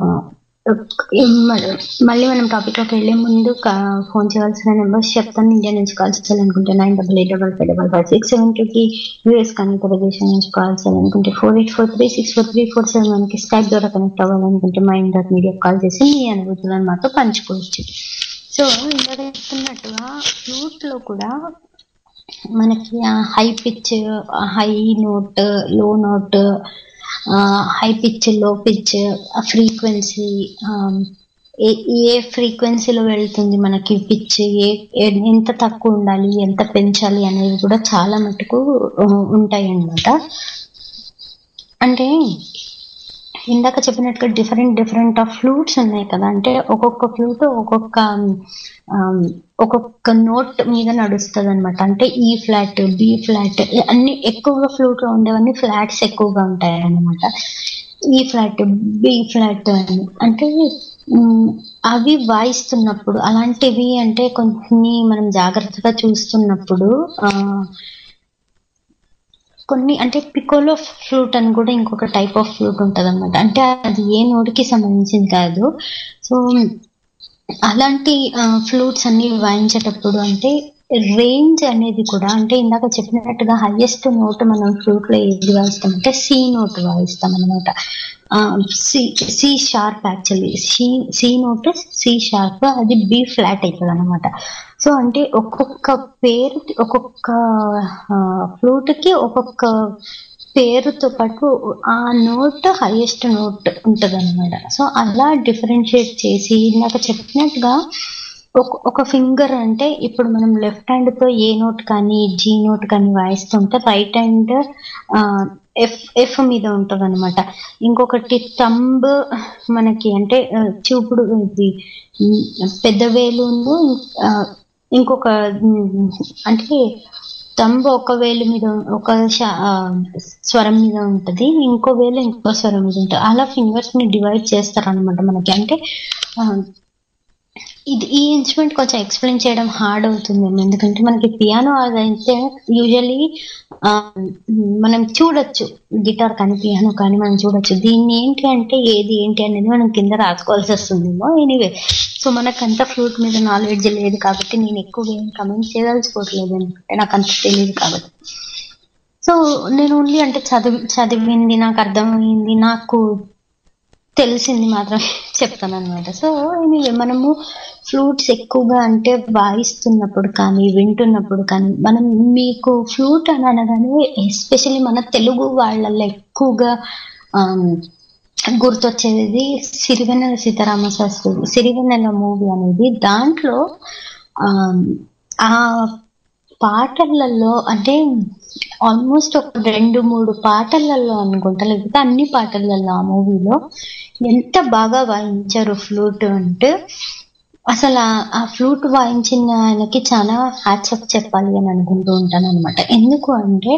మ- మళ్ళీ మనం టాపిక్ లోకి వెళ్లే ముందు కా- ఫోన్ చేయాల్సిన నెంబర్స్ చెప్తాను ఇండియా నుంచి కాల్ చేయాలనుకుంటే nine double eight double five double five six seven టూకి యూఎస్ కానీ ఇతర దేశం నుంచి కాల్ చేయాలనుకుంటే four eight four three six four three four seven మనకి స్కైప్ ద్వారా కనెక్ట్ అవ్వాలనుకుంటే మా ఇంటర్ మీడియా కాల్ చేసి మీ అనుభూతులను మాతో పంచుకోవచ్చు సో ఇందాక చెప్తున్నట్టుగా ఫ్లూట్ లో కూడా మనకి high pitch high note low note high pitch low pitch frequency ఏ ఏ ఫ్రీక్వెన్సీలో వెళ్తుంది మనకి పిచ్ ఏ ఏ- ఎంత తక్కువ ఉండాలి ఎంత పెంచాలి అనేవి కూడా చాలా మటుకు ఉంటాయి అన్నమాట అంటే ఇందాక చెప్పినట్టుగా డిఫరెంట్ డిఫరెంట్ ఆఫ్ ఫ్లూట్స్ ఉన్నాయి కదా అంటే ఒక్కొక్క ఫ్లూట్ ఒక్కొక్క ఆమ్, ఒక్కొక్క నోట్ మీద నడుస్తుంది అనమాట అంటే ఈ ఫ్లాట్ బి ఫ్లాట్ అన్ని ఎక్కువగా ఫ్లూట్ లో ఉండేవన్నీ ఫ్లాట్స్ ఎక్కువగా ఉంటాయి అన్నమాట ఈ ఫ్లాట్ బి ఫ్లాట్ అని అంటే ఉమ్, అవి వాయిస్తున్నప్పుడు అలాంటివి అంటే కొన్ని మనం జాగ్రత్తగా చూస్తున్నప్పుడు ఆ కొన్ని అంటే పికోలో ఫ్లూట్ అని కూడా ఇంకొక టైప్ ఆఫ్ ఫ్లూట్ ఉంటుంది అనమాట అంటే అది ఏ నోటికి సంబంధించింది కాదు సో అలాంటి ఫ్లూట్స్ అన్ని వాయించేటప్పుడు అంటే రేంజ్ అనేది కూడా అంటే ఇందాక చెప్పినట్టుగా హైయెస్ట్ నోట్ మనం ఫ్లూట్ లో ఏది వాయిస్తాం అంటే సి నోట్ వాయిస్తాం అనమాట C C sharp actually C C note C sharp అది బి ఫ్లాట్ అవుతుంది అనమాట సో అంటే ఒక్కొక్క పేరు ఒక్కొక్క ఫ్లూట్ కి ఒక్కొక్క పేరుతో పాటు ఆ నోట్ హైయెస్ట్ నోట్ ఉంటది అనమాట సో అలా డిఫరెన్షియేట్ చేసి ఇందాక చెప్పినట్టుగా ఒక ఒక ఫింగర్ అంటే ఇప్పుడు మనం లెఫ్ట్ హ్యాండ్ తో ఏ నోట్ కానీ జీ నోట్ కానీ వాయిస్తుంటే రైట్ హ్యాండ్ ఎఫ్ ఎఫ్ మీద ఉంటది అనమాట ఇంకొకటి తంబ్ మనకి అంటే ఆ, చూపుడు ఇది ఉమ్, పెద్ద వేలును ఆ, ఇంకొక ఉమ్, అంటే తంబు ఒక వేలు మీద ఒక శ- ఆ, స్వరం మీద ఉంటది ఇంకో వేలు ఇంకో స్వరం మీద ఉంటుంది అలా ఫింగర్స్ ని డివైడ్ చేస్తారు అనమాట మనకి అంటే ఆ, ఇది ఈ ఇన్స్ట్రుమెంట్ కొంచెం ఎక్స్ప్లెయిన్ చేయడం హార్డ్ అవుతుంది ఎందుకంటే మనకి పియానో అదైతే యూజువలీ మనం చూడొచ్చు గిటార్ కానీ పియానో కానీ మనం చూడొచ్చు దీన్ని ఏంటి అంటే ఏది ఏంటి అనేది మనం కింద రాసుకోవాల్సి వస్తుందేమో ఎనీవే సో మనకు అంత ఫ్లూట్ మీద నాలెడ్జ్ లేదు కాబట్టి నేను ఎక్కువ ఏం కమెంట్ చేయదలుచుకోవట్లేదు ఎందుకంటే నాకు అంత తెలియదు కాబట్టి సో నేను ఓన్లీ అంటే చదివి చదివింది నాకు అర్థమైంది నాకు తెలిసింది మాత్రం చెప్తాను అనమాట సో ఎనీవే మనము ఫ్లూట్స్ ఎక్కువగా అంటే వాయిస్తున్నప్పుడు కానీ వింటున్నప్పుడు కానీ మనం మీకు ఫ్లూట్ అని అనగానే ఎస్పెషల్లీ మన తెలుగు వాళ్ళల్లో ఎక్కువగా ఆమ్, గుర్తొచ్చేది సిరివెన్నెల సీతారామ శాస్త్రి సిరివెన్నెల మూవీ అనేది దాంట్లో ఆమ్, ఆ పాటలలో అంటే ఆల్మోస్ట్ ఒక రెండు మూడు పాటలలో అనుకుంటా లేకపోతే అన్ని పాటలలో ఆ మూవీలో ఎంత బాగా వాయించారు ఫ్లూట్ అంటే అసలు ఆ- ఆ ఫ్లూట్ వాయించిన ఆయనకి చాలా హ్యాట్సప్ చెప్పాలి అని అనుకుంటూ ఉంటాను అనమాట ఎందుకు అంటే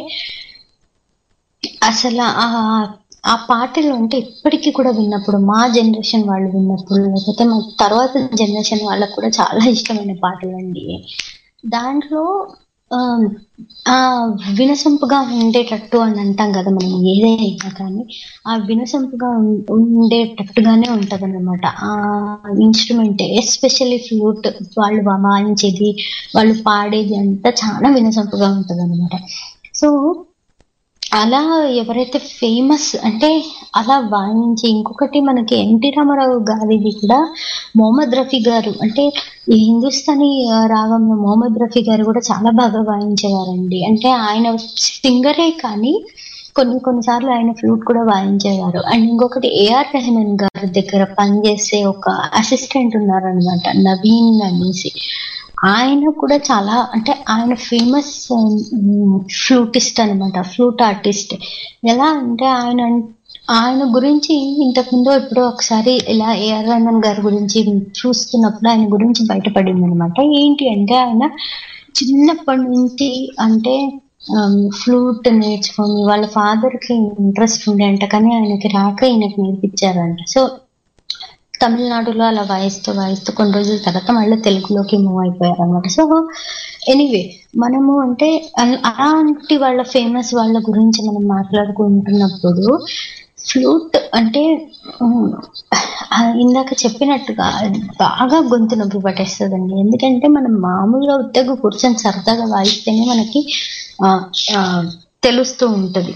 అసలు ఆ ఆ పాటలు అంటే ఇప్పటికీ కూడా విన్నప్పుడు మా జనరేషన్ వాళ్ళు విన్నప్పుడు లేకపోతే మా తర్వాత జనరేషన్ వాళ్ళకు కూడా చాలా ఇష్టమైన పాటలు అండి దాంట్లో ఆ, ఆ వినసొంపుగా ఉండేటట్టు అని అంటాం కదా మనం ఏదైనా కానీ ఆ వినసొంపుగా ఉం- ఉండేటట్టుగానే ఉంటది అనమాట ఆ ఇన్స్ట్రుమెంట్ ఎస్పెషల్లీ ఫ్లూట్ వాళ్ళు వాయించేది వాళ్ళు పాడేది అంతా చాలా వినసొంపుగా ఉంటది అనమాట సో అలా ఎవరైతే ఫేమస్ అంటే అలా వాయించి ఇంకొకటి మనకి ఎన్టీ రామారావు గారిది కూడా మొహమ్మద్ రఫీ గారు అంటే ఈ హిందుస్థానీ ఆ, రాగంలో మొహమ్మద్ రఫీ గారు కూడా చాలా బాగా వాయించేవారండి అంటే ఆయన సింగరే కానీ కొన్ని కొన్నిసార్లు ఆయన ఫ్లూట్ కూడా వాయించేవారు అండ్ ఇంకొకటి ఏఆర్ రెహమాన్ గారి దగ్గర పనిచేసే ఒక అసిస్టెంట్ ఉన్నారనమాట నవీన్ అనేసి ఆయన కూడా చాలా అంటే ఆయన ఫేమస్ ఫ్లూటిస్ట్ అన్నమాట ఫ్లూట్ ఆర్టిస్ట్ ఎలా అంటే ఆయన ఆయన గురించి ఇంతకుముందు ఇప్పుడు ఒకసారి ఇలా ఏఆర్ రెహమాన్ గారి గురించి చూస్తున్నప్పుడు ఆయన గురించి బయటపడింది అనమాట ఏంటి అంటే ఆయన చిన్నప్పటి నుంచి అంటే ఫ్లూట్ నేర్చుకొని వాళ్ళ ఫాదర్ కి ఇంట్రెస్ట్ ఉండే అంట కానీ ఆయనకి రాక ఈయనకి నేర్పించారంట సో తమిళనాడులో అలా వాయిస్తూ వాయిస్తూ కొన్ని రోజుల తర్వాత మళ్ళీ తెలుగులోకి మూవ్ అయిపోయారు అనమాట సో ఎనీవే మనము అంటే అల- అలాంటి వాళ్ళ ఫేమస్ వాళ్ళ గురించి మనం మాట్లాడుకుంటున్నప్పుడు ఫ్లూట్ అంటే ఉమ్, ఆ ఇందాక చెప్పినట్టుగా అది బాగా గొంతు నొప్పి పట్టేస్తుందండి ఎందుకంటే మనం మామూలుగా ఉత్తగా కూర్చొని సరదాగా వాయిస్తేనే మనకి ఆ, ఆ, తెలుస్తూ ఉంటది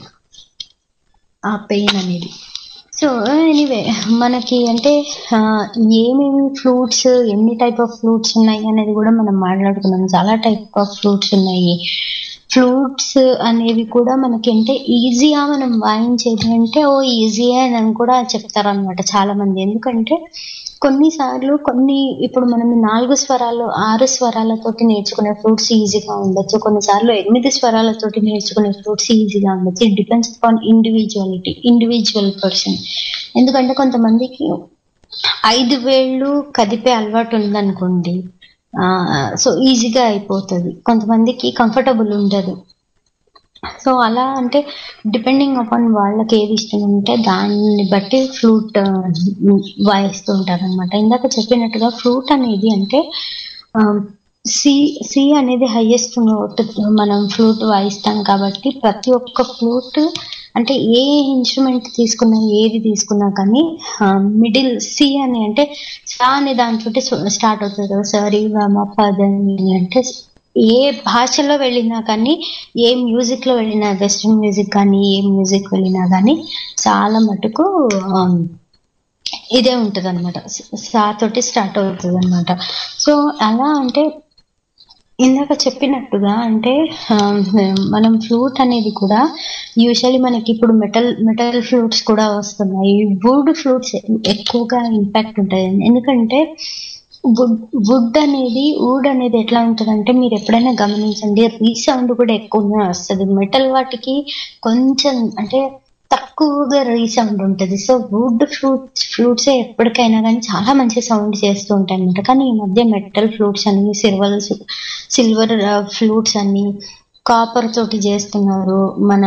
ఆ పెయిన్ అనేది సో ఎనీవే మనకి అంటే ఆ, ఏమేమి ఫ్లూట్స్ ఎన్ని టైప్ ఆఫ్ ఫ్లూట్స్ ఉన్నాయి అనేది కూడా మనం మాట్లాడుకున్నాం చాలా టైప్ ఆఫ్ ఫ్లూట్స్ ఉన్నాయి ఫ్లూట్స్ అనేవి కూడా మనకి అంటే ఈజీగా మనం వాయించేది అంటే ఓ ఈజీ అని కూడా చెప్తారనమాట చాలా మంది ఎందుకంటే కొన్నిసార్లు కొన్ని ఇప్పుడు మనం నాలుగు స్వరాలు ఆరు స్వరాలతోటి నేర్చుకునే ఫ్లూట్స్ ఈజీగా ఉండొచ్చు కొన్నిసార్లు ఎనిమిది స్వరాలతోటి నేర్చుకునే ఫ్లూట్స్ ఈజీగా ఉండొచ్చు it depends upon individuality individual person ఎందుకంటే కొంతమందికి ఐదు వేళ్ళు కదిపే అలవాటు ఉందనుకోండి సో ఈజీగా అయిపోతుంది కొంతమందికి కంఫర్టబుల్ ఉండదు సో అలా అంటే డిపెండింగ్ అపాన్ వాళ్ళకి ఏది ఇష్టం ఉంటే దాన్ని బట్టి ఫ్లూట్ వాయిస్తూ ఉంటారు అనమాట ఇందాక చెప్పినట్టుగా ఫ్లూట్ అనేది అంటే సి సి అనేది హైయెస్ట్ నోట్ మనం ఫ్లూట్ వాయిస్తాం కాబట్టి ప్రతి ఒక్క ఫ్లూట్ అంటే ఏ ఇన్స్ట్రుమెంట్ తీసుకున్నా ఏది తీసుకున్నా కానీ మిడిల్ సి అని అంటే సా అనే దాంతో స్టార్ట్ అవుతుంది కదా సరి గమ పదని అంటే ఏ భాషలో వెళ్ళినా కానీ ఏ మ్యూజిక్ లో వెళ్ళినా వెస్ట్రన్ మ్యూజిక్ కానీ ఏ మ్యూజిక్ వెళ్ళినా కానీ చాలా మటుకు ఆమ్, ఇదే ఉంటది అనమాట సా తోటి స్టార్ట్ అవుతుంది అనమాట సో అలా అంటే ఇందాక చెప్పినట్టుగా అంటే ఆ, మనం ఫ్లూట్ అనేది కూడా యూజువల్లీ మనకి ఇప్పుడు మెటల్ మెటల్ ఫ్లూట్స్ కూడా వస్తున్నాయి వుడ్ ఫ్లూట్స్ ఎక్కువగా ఇంపాక్ట్ ఉంటుంది ఎందుకంటే వుడ్ వుడ్ అనేది వుడ్ అనేది ఎట్లా ఉంటుందంటే మీరు ఎప్పుడైనా గమనించండి రీసౌండ్ కూడా ఎక్కువగా వస్తుంది మెటల్ వాటికి కొంచెం అంటే తక్కువగా రీసౌండ్ ఉంటుంది సో వుడ్ ఫ్లూట్స్ ఫ్లూట్స్ ఎప్పటికైనా కానీ చాలా మంచి సౌండ్ చేస్తూ ఉంటాయి అనమాట కానీ ఈ మధ్య మెటల్ ఫ్లూట్స్ అని సిల్వర్ సిల్వర్ ఫ్లూట్స్ అని కాపర్ తోటి చేస్తున్నారు మన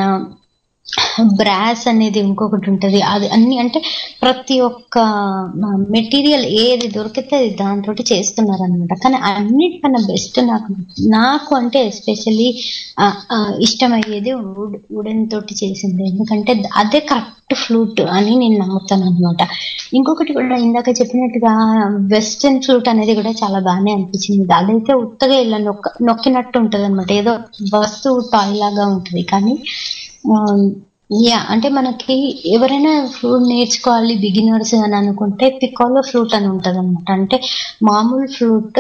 బ్రాస్ అనేది ఇంకొకటి ఉంటది అది అన్ని అంటే ప్రతి ఒక్క మెటీరియల్ ఏది దొరికితే అది దాంతో చేస్తున్నారు అనమాట కానీ అన్నిటికన్నా బెస్ట్ నాకు నాకు అంటే ఎస్పెషల్లీ ఇష్టమయ్యేది వుడ్ వుడెన్ తోటి చేసింది ఎందుకంటే అదే కరెక్ట్ ఫ్లూట్ అని నేను నమ్ముతాను అనమాట ఇంకొకటి కూడా ఇందాక చెప్పినట్టుగా వెస్టర్న్ ఫ్లూట్ అనేది కూడా చాలా బాగానే అనిపించింది అదైతే ఉత్తగా ఇలా నొక్క నొక్కినట్టు ఉంటది అనమాట ఏదో వస్తువు టాయ్ లాగా ఉంటది కానీ యా అంటే మనకి ఎవరైనా ఫ్లూట్ నేర్చుకోవాలి బిగినర్స్ అని అనుకుంటే పికాలో ఫ్లూట్ అని ఉంటది అనమాట అంటే మామూలు ఫ్లూట్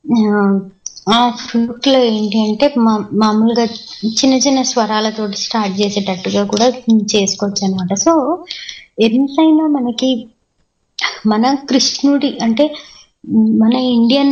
ఆ ఫ్లూట్ లో ఏంటి అంటే మా- మామూలుగా చిన్న చిన్న స్వరాలతోటి స్టార్ట్ చేసేటట్టుగా కూడా చేసుకోవచ్చు అనమాట సో ఎంతైనా మనకి మన కృష్ణుడి అంటే మన Indian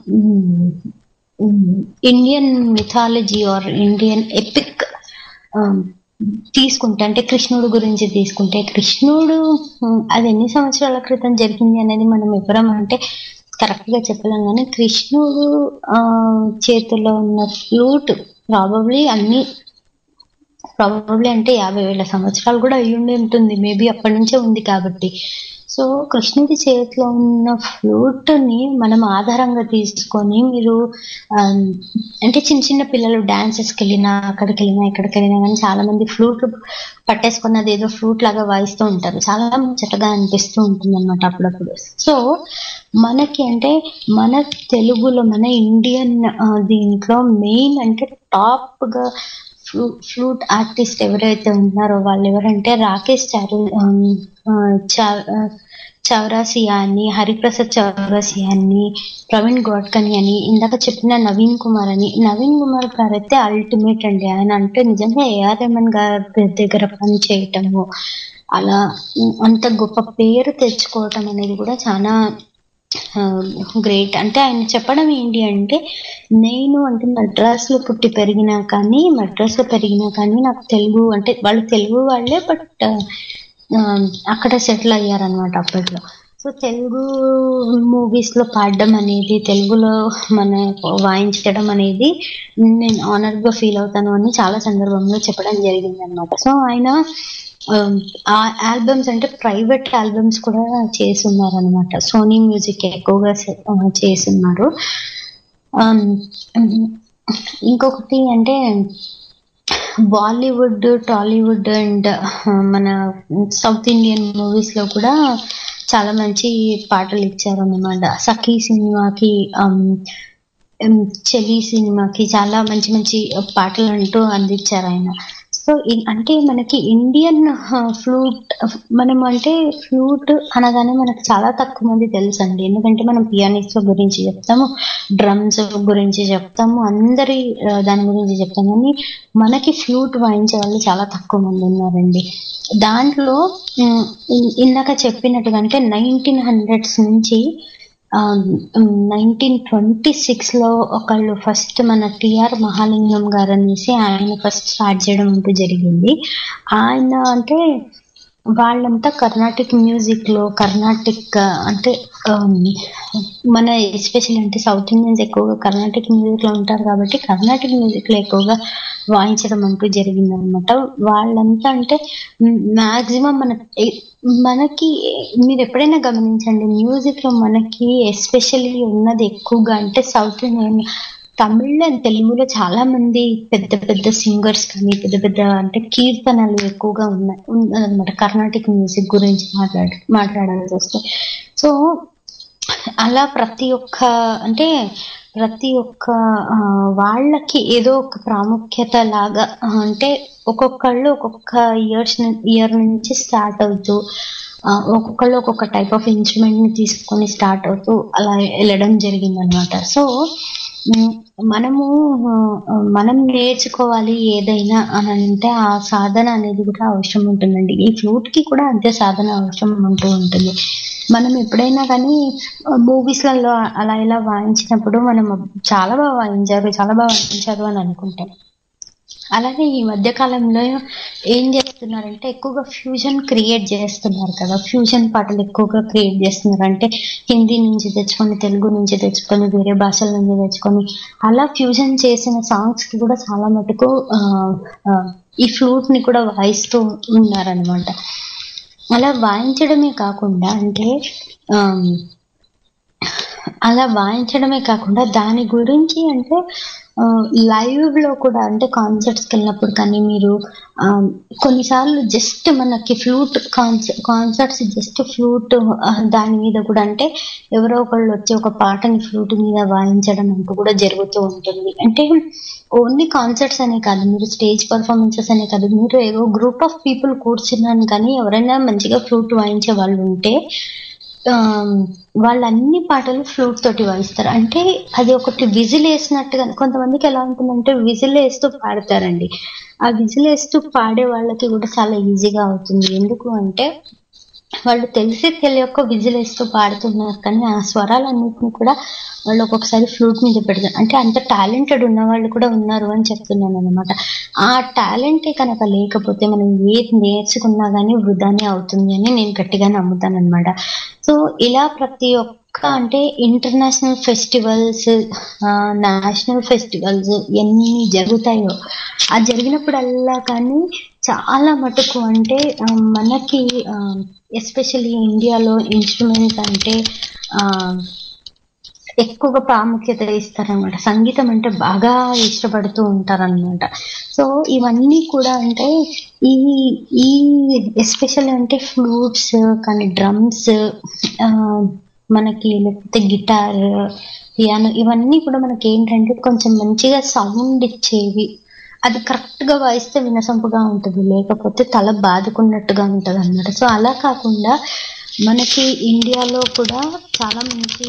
Indian mythology or Indian epic తీసుకుంటే అంటే కృష్ణుడు గురించి తీసుకుంటే కృష్ణుడు ఉమ్, అది ఎన్ని సంవత్సరాల క్రితం జరిగింది అనేది మనం ఎవరం అంటే కరెక్ట్ గా చెప్పలేం కానీ కృష్ణుడు ఆ చేతిలో ఉన్న ఫ్లూట్ ప్రాబబ్లీ అన్ని ప్రాబబ్లీ అంటే యాభై వేల సంవత్సరాలు కూడా అయ్యి ఉండి ఉంటుంది మేబీ అప్పటి నుంచే ఉంది కాబట్టి సో కృష్ణుడి చేతిలో ఉన్న ఫ్లూట్ ని మనం ఆధారంగా తీసుకొని మీరు ఆ, అంటే చిన్న చిన్న పిల్లలు డాన్సెస్ కి వెళ్ళినా అక్కడికి వెళ్ళినా ఇక్కడికి వెళ్ళినా కానీ చాలా మంది ఫ్లూట్ పట్టేసుకున్నది ఏదో ఫ్లూట్ లాగా వాయిస్తూ ఉంటారు చాలా ముచ్చటగా అనిపిస్తూ ఉంటుంది అనమాట అప్పుడప్పుడు సో మనకి అంటే మన తెలుగులో మన ఇండియన్ ఆ, దీంట్లో మెయిన్ అంటే టాప్ గా ఫ్లూ ఫ్లూట్ ఆర్టిస్ట్ ఎవరైతే ఉన్నారో వాళ్ళు ఎవరంటే రాకేష్ చారు ఆమ్, ఆ, చా- ఆ, చౌరాసియా అని హరిప్రసాద్ చౌరాసియా అని ప్రవీణ్ గోడ్కని అని ఇందాక చెప్పిన నవీన్ కుమార్ అని నవీన్ కుమార్ గారు అయితే అల్టిమేట్ అండి ఆయన అంటే నిజంగా ఏఆర్ రెహమాన్ గారి దగ్గర పని చేయటము అలా ఉమ్, అంత గొప్ప పేరు తెచ్చుకోవటం అనేది కూడా చాలా గ్రేట్ అంటే ఆయన చెప్పడం ఏంటి అంటే నేను అంటే మద్రాస్ లో పుట్టి పెరిగినా కానీ మద్రాస్ లో పెరిగినా కానీ నాకు తెలుగు అంటే వాళ్ళు తెలుగు వాళ్ళే బట్ అక్కడ సెటిల్ అయ్యారనమాట అప్పట్లో సో తెలుగు మూవీస్ లో పాడడం అనేది తెలుగులో మన వాయించడం అనేది నేను ఆనర్ గా ఫీల్ అవుతాను అని చాలా సందర్భంలో చెప్పడం జరిగింది అనమాట సో ఆయన um, ఆ ఆల్బమ్స్ అంటే ప్రైవేట్ ఆల్బమ్స్ కూడా చేస్తున్నారు అనమాట సోనీ మ్యూజిక్ ఎక్కువగా చేస్తున్నారు ఇంకొకటి అంటే బాలీవుడ్ టాలీవుడ్ అండ్ మన సౌత్ ఇండియన్ మూవీస్ లో కూడా చాలా మంచి పాటలు ఇచ్చారు అన్నమాట సఖీ సినిమాకి um, um, చెలి సినిమాకి చాలా మంచి మంచి పాటలు అంటూ అందించారు ఆయన సో అంటే మనకి ఇండియన్ ఫ్లూట్ మనం అంటే ఫ్లూట్ అనగానే మనకు చాలా తక్కువ మంది తెలుసు అండి ఎందుకంటే మనం పియానిస్ట్ గురించి చెప్తాము డ్రమ్స్ గురించి చెప్తాము అందరి ఆ, దాని గురించి చెప్తాము కానీ మనకి ఫ్లూట్ వాయించే వాళ్ళు చాలా తక్కువ మంది ఉన్నారండి దాంట్లో ఉమ్, ఇన్- ఇందాక చెప్పినట్టుగా అంటే నైన్టీన్ హండ్రెడ్స్ నుంచి నైన్టీన్ ట్వంటీ సిక్స్ లో ఒకళ్ళు ఫస్ట్ మన టిఆర్ మహాలింగం గారు అనేసి ఆయన ఫస్ట్ స్టార్ట్ చేయడం అంటూ జరిగింది ఆయన అంటే వాళ్ళంతా కర్ణాటిక్ మ్యూజిక్ లో కర్ణాటిక్ అంటే ఆమ్, మన ఎస్పెషల్ అంటే సౌత్ ఇండియన్స్ ఎక్కువగా కర్ణాటిక్ మ్యూజిక్ లో ఉంటారు కాబట్టి కర్ణాటిక్ మ్యూజిక్ లో ఎక్కువగా వాయించడం అంటూ జరిగింది అనమాట వాళ్ళంతా అంటే మాక్సిమం మన ఏ- మనకి మీరు ఎప్పుడైనా గమనించండి మ్యూజిక్ లో మనకి ఎస్పెషల్లీ ఉన్నది ఎక్కువగా అంటే సౌత్ ఇండియన్ తమిళ్ అండ్ తెలుగులో చాలా మంది పెద్ద పెద్ద సింగర్స్ కానీ పెద్ద పెద్ద అంటే కీర్తనలు ఎక్కువగా ఉన్నాయి ఉన్నదన్నమాట కర్ణాటిక్ మ్యూజిక్ గురించి మాట్లాడ మాట్లాడాల్సి వస్తే సో అలా ప్రతి ఒక్క అంటే ప్రతి ఒక్క ఆ, వాళ్ళకి ఏదో ఒక ప్రాముఖ్యత లాగా ఆ, అంటే ఒక్కొక్కళ్ళు ఒక్కొక్క ఇయర్స్ ఇయర్ నుంచి స్టార్ట్ అవుతూ ఆ, ఒక్కొక్కళ్ళు ఒక్కొక్క టైప్ ఆఫ్ ఇన్స్ట్రుమెంట్ ని తీసుకొని స్టార్ట్ అవుతూ అలా వెళ్ళడం జరిగింది అనమాట సో ఉమ్, మనము ఆ, మనం నేర్చుకోవాలి ఏదైనా అని అంటే ఆ సాధన అనేది కూడా అవసరం ఉంటుందండి ఈ ఫ్లూట్ కి కూడా అంతే సాధన అవసరం ఉంటూ ఉంటుంది మనం ఎప్పుడైనా కానీ మూవీస్లలో అలా ఇలా వాయించినప్పుడు మనం చాలా బాగా వాయించారు చాలా బాగా వాయించారు అని అనుకుంటాం అలాగే ఈ మధ్య కాలంలో ఏం చేస్తున్నారంటే ఎక్కువగా ఫ్యూజన్ క్రియేట్ చేస్తున్నారు కదా ఫ్యూజన్ పాటలు ఎక్కువగా క్రియేట్ చేస్తున్నారు అంటే హిందీ నుంచి తెచ్చుకొని తెలుగు నుంచి తెచ్చుకొని వేరే భాషల నుంచి తెచ్చుకొని అలా ఫ్యూజన్ చేసిన సాంగ్స్ కి కూడా చాలా మటుకు ఆ, ఆ, ఈ ఫ్లూట్ ని కూడా వాయిస్తూ ఉన్నారనమాట అలా వాయించడమే కాకుండా అంటే ఆమ్, అలా వాయించడమే కాకుండా దాని గురించి అంటే లైవ్ లో కూడా అంటే కాన్సర్ట్స్కి వెళ్ళినప్పుడు కానీ మీరు ఆ, కొన్నిసార్లు జస్ట్ మనకి ఫ్లూట్ కాన్సర్ట్స్ జస్ట్ ఫ్లూట్ దాని మీద కూడా అంటే ఎవరో ఒకళ్ళు వచ్చి ఒక పాటని ఫ్లూట్ మీద వాయించడం అంటూ కూడా జరుగుతూ ఉంటుంది అంటే ఓన్లీ కాన్సర్ట్స్ అనే కాదు మీరు స్టేజ్ పర్ఫార్మెన్సెస్ అనే కాదు మీరు ఏదో గ్రూప్ ఆఫ్ పీపుల్ కూర్చున్నాను కానీ ఎవరైనా మంచిగా ఫ్లూట్ వాయించే వాళ్ళు ఉంటే ఆ, వాళ్ళు అన్ని పాటలు ఫ్లూట్ తోటి వాయిస్తారు అంటే అది ఒకటి విజిల్ వేసినట్టుగా కొంతమందికి ఎలా ఉంటుందంటే విజిల్ వేస్తూ పాడతారండి ఆ విజిల్ వేస్తూ పాడే వాళ్ళకి కూడా చాలా ఈజీగా అవుతుంది ఎందుకు అంటే వాళ్ళు తెలిసి తెలియక విజిల్ వేస్తూ పాడుతున్నారు కానీ ఆ స్వరాలన్నింటినీ కూడా వాళ్ళు ఒక్కొక్కసారి ఫ్లూట్ మీద పెడతారు అంటే అంత టాలెంటెడ్ ఉన్న వాళ్ళు కూడా ఉన్నారు అని చెప్తున్నాను అనమాట ఆ టాలెంటే కనుక లేకపోతే మనం ఏది నేర్చుకున్నా కానీ వృధానే అవుతుంది అని నేను గట్టిగా నమ్ముతాను అనమాట సో ఇలా ప్రతి ఒక్క అంటే ఇంటర్నేషనల్ ఫెస్టివల్స్ నేషనల్ ఫెస్టివల్స్ ఎన్ని జరుగుతాయో ఆ జరిగినప్పుడల్లా కానీ చాలా మటుకు అంటే ఆ, మనకి ఎస్పెషల్లీ ఇండియాలో ఇన్స్ట్రుమెంట్స్ అంటే ఆ, ఎక్కువగా ప్రాముఖ్యత ఇస్తారనమాట సంగీతం అంటే బాగా ఇష్టపడుతూ ఉంటారనమాట సో ఇవన్నీ కూడా అంటే ఈ ఈ ఎస్పెషల్ అంటే ఫ్లూట్స్ కానీ డ్రమ్స్ మనకి లేకపోతే గిటార్ పియానో ఇవన్నీ కూడా మనకి ఏంటంటే కొంచెం మంచిగా సౌండ్ ఇచ్చేవి అది కరెక్ట్ గా వాయిస్తే వినసొంపుగా ఉంటుంది లేకపోతే తల బాదుకున్నట్టుగా ఉంటది అనమాట సో అలా కాకుండా మనకి ఇండియాలో కూడా చాలా మంచి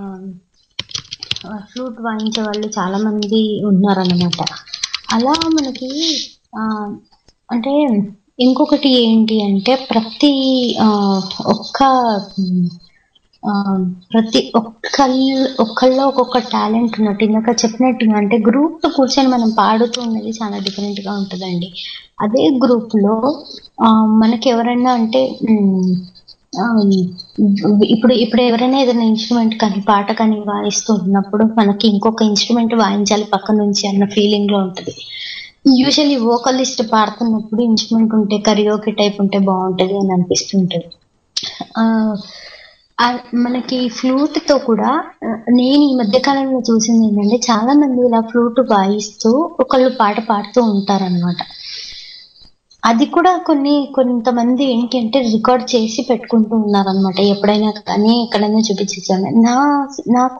ఫ్లూట్ వాయించే వాళ్ళు చాలా మంది ఉన్నారన్నమాట అలా మనకి ఆ, అంటే ఇంకొకటి ఏంటి అంటే ప్రతి ఆ, ఒక్క ఉమ్, ఆ, ప్రతి ఒక్కళ్ళు ఒక్కళ్ళలో ఒక్కొక్క టాలెంట్ ఉన్నట్టు ఇందాక చెప్పినట్టుగా అంటే గ్రూప్ లో కూర్చొని మనం పాడుతూ ఉన్నది చాలా డిఫరెంట్ గా ఉంటుందండి అదే గ్రూప్ లో ఆ, మనకి ఎవరైనా అంటే ఉమ్, ఆ, ఇప్పుడు ఇప్పుడు ఎవరైనా ఏదైనా ఇన్స్ట్రుమెంట్ కానీ పాట కానీ వాయిస్తూ ఉన్నప్పుడు మనకి ఇంకొక ఇన్స్ట్రుమెంట్ వాయించాలి పక్క నుంచి అన్న ఫీలింగ్ లో ఉంటది యూజువల్లీ వోకలిస్ట్ పాడుతున్నప్పుడు ఇన్స్ట్రుమెంట్ ఉంటే కరియోకి టైప్ ఉంటే బాగుంటది అని అనిపిస్తుంటది ఆ, ఆ మనకి ఫ్లూట్ తో కూడా ఆ, నేను ఈ మధ్య కాలంలో చూసింది ఏంటంటే చాలా మంది ఇలా ఫ్లూట్ వాయిస్తూ ఒకళ్ళు పాట పాడుతూ ఉంటారన్నమాట అది కూడా కొన్ని కొంతమంది ఏంటి అంటే రికార్డ్ చేసి పెట్టుకుంటూ ఉన్నారనమాట ఎప్పుడైనా కానీ ఎక్కడైనా చూపించాను నా నాకు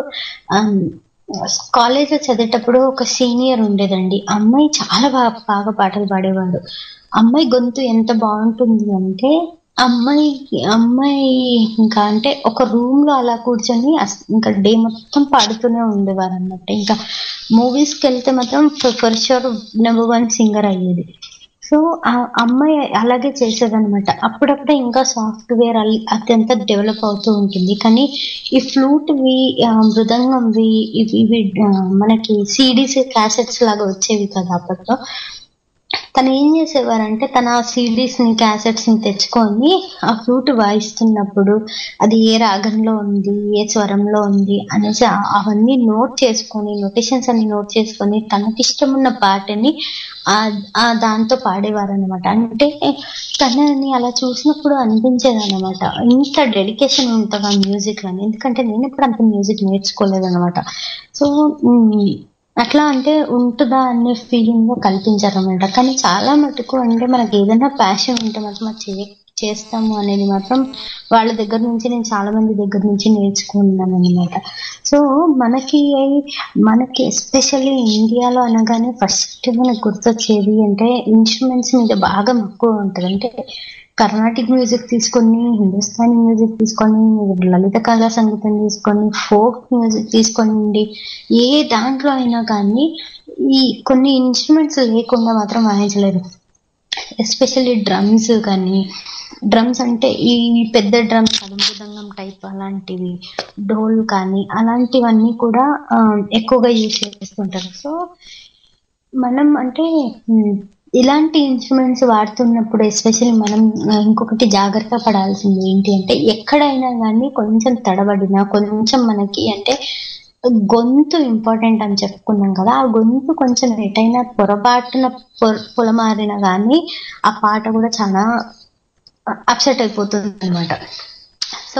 కాలేజ్లో చదివేటప్పుడు ఒక సీనియర్ ఉండేదండి అమ్మాయి చాలా బాగా బాగా పాటలు పాడేవాడు అమ్మాయి గొంతు ఎంత బాగుంటుంది అంటే అమ్మాయి అమ్మాయి ఇంకా అంటే ఒక రూమ్ లో అలా కూర్చొని అస్- ఇంకా డే మొత్తం పాడుతూనే ఉండేవారు అన్నమాట ఇంకా మూవీస్ కి వెళ్తే మాత్రం for sure number one singer అయ్యేది సో ఆ అమ్మాయి అలాగే చేసేదన్నమాట అప్పుడప్పుడే ఇంకా సాఫ్ట్వేర్ అత్యంత డెవలప్ అవుతూ ఉంటుంది కానీ ఈ ఫ్లూట్ వి ఆ, మృదంగంవి ఇవి ఇవి ఆ, మనకి సిడీస్ క్యాసెట్స్ లాగా వచ్చేవి కదా అప్పట్లో తను ఏం చేసేవారంటే తన సిడీస్ ని క్యాసెట్స్ ని తెచ్చుకొని ఆ ఫ్లూట్ వాయిస్తున్నప్పుడు అది ఏ రాగంలో ఉంది ఏ స్వరంలో ఉంది అనేసి ఆ- అవన్నీ నోట్ చేసుకొని నోటేషన్స్ అన్ని నోట్ చేసుకొని తనకి ఇష్టం ఉన్న పాటని ఆ ఆ దాంతో పాడేవారు అనమాట అంటే తనని అలా చూసినప్పుడు అనిపించేది అనమాట ఇంత డెడికేషన్ ఉంటుంది ఆ మ్యూజిక్ అని ఎందుకంటే నేను ఎప్పుడు అంత మ్యూజిక్ నేర్చుకోలేదు అనమాట సో అట్లా అంటే ఉంటుందా అనే ఫీలింగ్ కల్పించారన్నమాట కానీ చాలా మటుకు అంటే మనకి ఏదైనా ప్యాషన్ ఉంటే మాత్రం అది చే చేస్తాము అనేది మాత్రం వాళ్ళ దగ్గర నుంచి నేను చాలా మంది దగ్గర నుంచి నేర్చుకున్నాను అనమాట సో మనకి మనకి ఎస్పెషల్లీ ఇండియాలో అనగానే ఫస్ట్ మనకు గుర్తొచ్చేది అంటే ఇన్స్ట్రుమెంట్స్ మీద బాగా మక్కువ ఉంటుంది అంటే కర్ణాటిక్ మ్యూజిక్ తీసుకొని హిందుస్థానీ మ్యూజిక్ తీసుకొని లలిత కళా సంగీతం తీసుకొని ఫోక్ మ్యూజిక్ తీసుకొని ఏ దాంట్లో అయినా కానీ ఈ కొన్ని ఇన్స్ట్రుమెంట్స్ లేకుండా మాత్రం వాయించలేరు ఎస్పెషల్లీ డ్రమ్స్ కానీ డ్రమ్స్ అంటే ఈ పెద్ద డ్రమ్స్ కదా మృదంగం టైప్ అలాంటివి డోల్ కానీ అలాంటివన్నీ కూడా ఆ, ఎక్కువగా యూజ్ చేస్తుంటారు సో మనం అంటే ఉమ్, ఇలాంటి ఇన్స్ట్రుమెంట్స్ వాడుతున్నప్పుడు ఎస్పెషల్లీ మనం ఆ, ఇంకొకటి జాగ్రత్త పడాల్సింది ఏంటి అంటే ఎక్కడైనా కానీ కొంచెం తడబడినా కొంచెం మనకి అంటే గొంతు ఇంపార్టెంట్ అని చెప్పుకున్నాం కదా ఆ గొంతు కొంచెం ఎటైనా పొరపాటున పొ- పొలమారిన కానీ ఆ పాట కూడా చాలా అప్సెట్ అయిపోతుంది అనమాట సో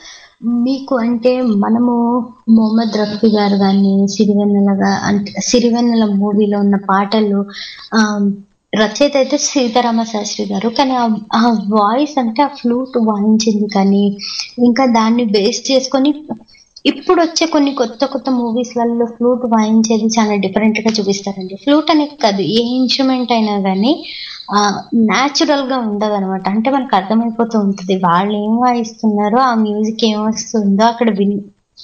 మీకు అంటే మనము మొహమ్మద్ రఫీ గారు కానీ సిరివెన్నెలగా అంటే సిరివెన్నెల మూవీలో ఉన్న పాటలు ఆ, రచయిత అయితే సీతారామ శాస్త్రి గారు కానీ ఆ- ఆ వాయిస్ అంటే ఆ ఫ్లూట్ వాయించింది కానీ ఇంకా దాన్ని బేస్ చేసుకొని ఇప్పుడు వచ్చే కొన్ని కొత్త కొత్త మూవీస్లలో ఫ్లూట్ వాయించేది చాలా డిఫరెంట్ గా చూపిస్తారండి ఫ్లూట్ అనేది కాదు ఏ ఇన్స్ట్రుమెంట్ అయినా కానీ న్యాచురల్ గా ఉండదు అనమాట అంటే మనకు అర్థమైపోతూ ఉంటుంది వాళ్ళు ఏం వాయిస్తున్నారో ఆ మ్యూజిక్ ఏం వస్తుందో అక్కడ విన్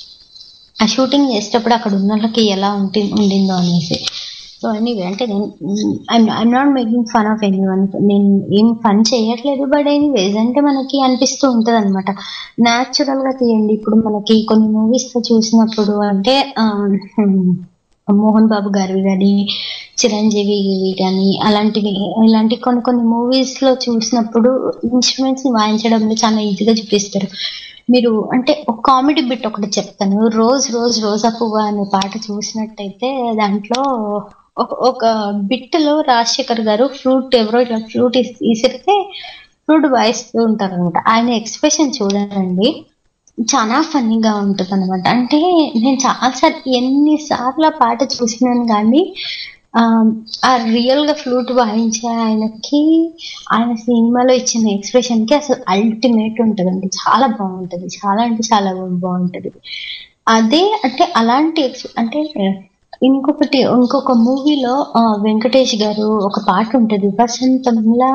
ఆ షూటింగ్ చేసేటప్పుడు అక్కడ ఉన్న వాళ్ళకి ఎలా ఉంటి ఉండిందో అనేసి సో ఎనీవే అంటే నేను I'm not making fun of anyone నేను ఏం ఫన్ చేయట్లేదు బట్ ఎనీవేస్ అంటే మనకి అనిపిస్తూ ఉంటది అనమాట న్యాచురల్ గా తీయండి ఇప్పుడు మనకి కొన్ని మూవీస్ లో చూసినప్పుడు అంటే ఆ, హ్మ్, మోహన్ బాబు గారివి కానీ చిరంజీవి కానీ అలాంటివి ఇలాంటి కొన్ని కొన్ని మూవీస్ లో చూసినప్పుడు ఇన్స్ట్రుమెంట్స్ ని వాయించడంలో చాలా ఈజీగా చూపిస్తారు మీరు అంటే ఒక కామెడీ బిట్ ఒకటి చెప్తాను రోజ్ రోజ్ రోజా పువ్వ అనే పాట చూసినట్టయితే దాంట్లో ఒక ఒక బిట్ లో రాజశేఖర్ గారు ఫ్లూట్ ఎవరో ఇట్లా ఫ్లూట్ ఇసిరితే ఫ్లూట్ వాయిస్తూ ఉంటారు అనమాట ఆయన ఎక్స్ప్రెషన్ చూడండి చాలా ఫన్నీగా ఉంటుంది అనమాట అంటే నేను చాలాసార్లు ఎన్నిసార్లు ఆ పాట చూసినాను కానీ ఆ, ఆ రియల్ గా ఫ్లూట్ వాయించే ఆయనకి ఆయన సినిమాలో ఇచ్చిన ఎక్స్ప్రెషన్ కి అసలు అల్టిమేట్ ఉంటుందండి చాలా బాగుంటది చాలా అంటే చాలా బాగుంటది అదే అంటే అలాంటి ex- అంటే ఇంకొకటి ఇంకొక మూవీలో వెంకటేష్ గారు ఒక పాట ఉంటది వసంతంలా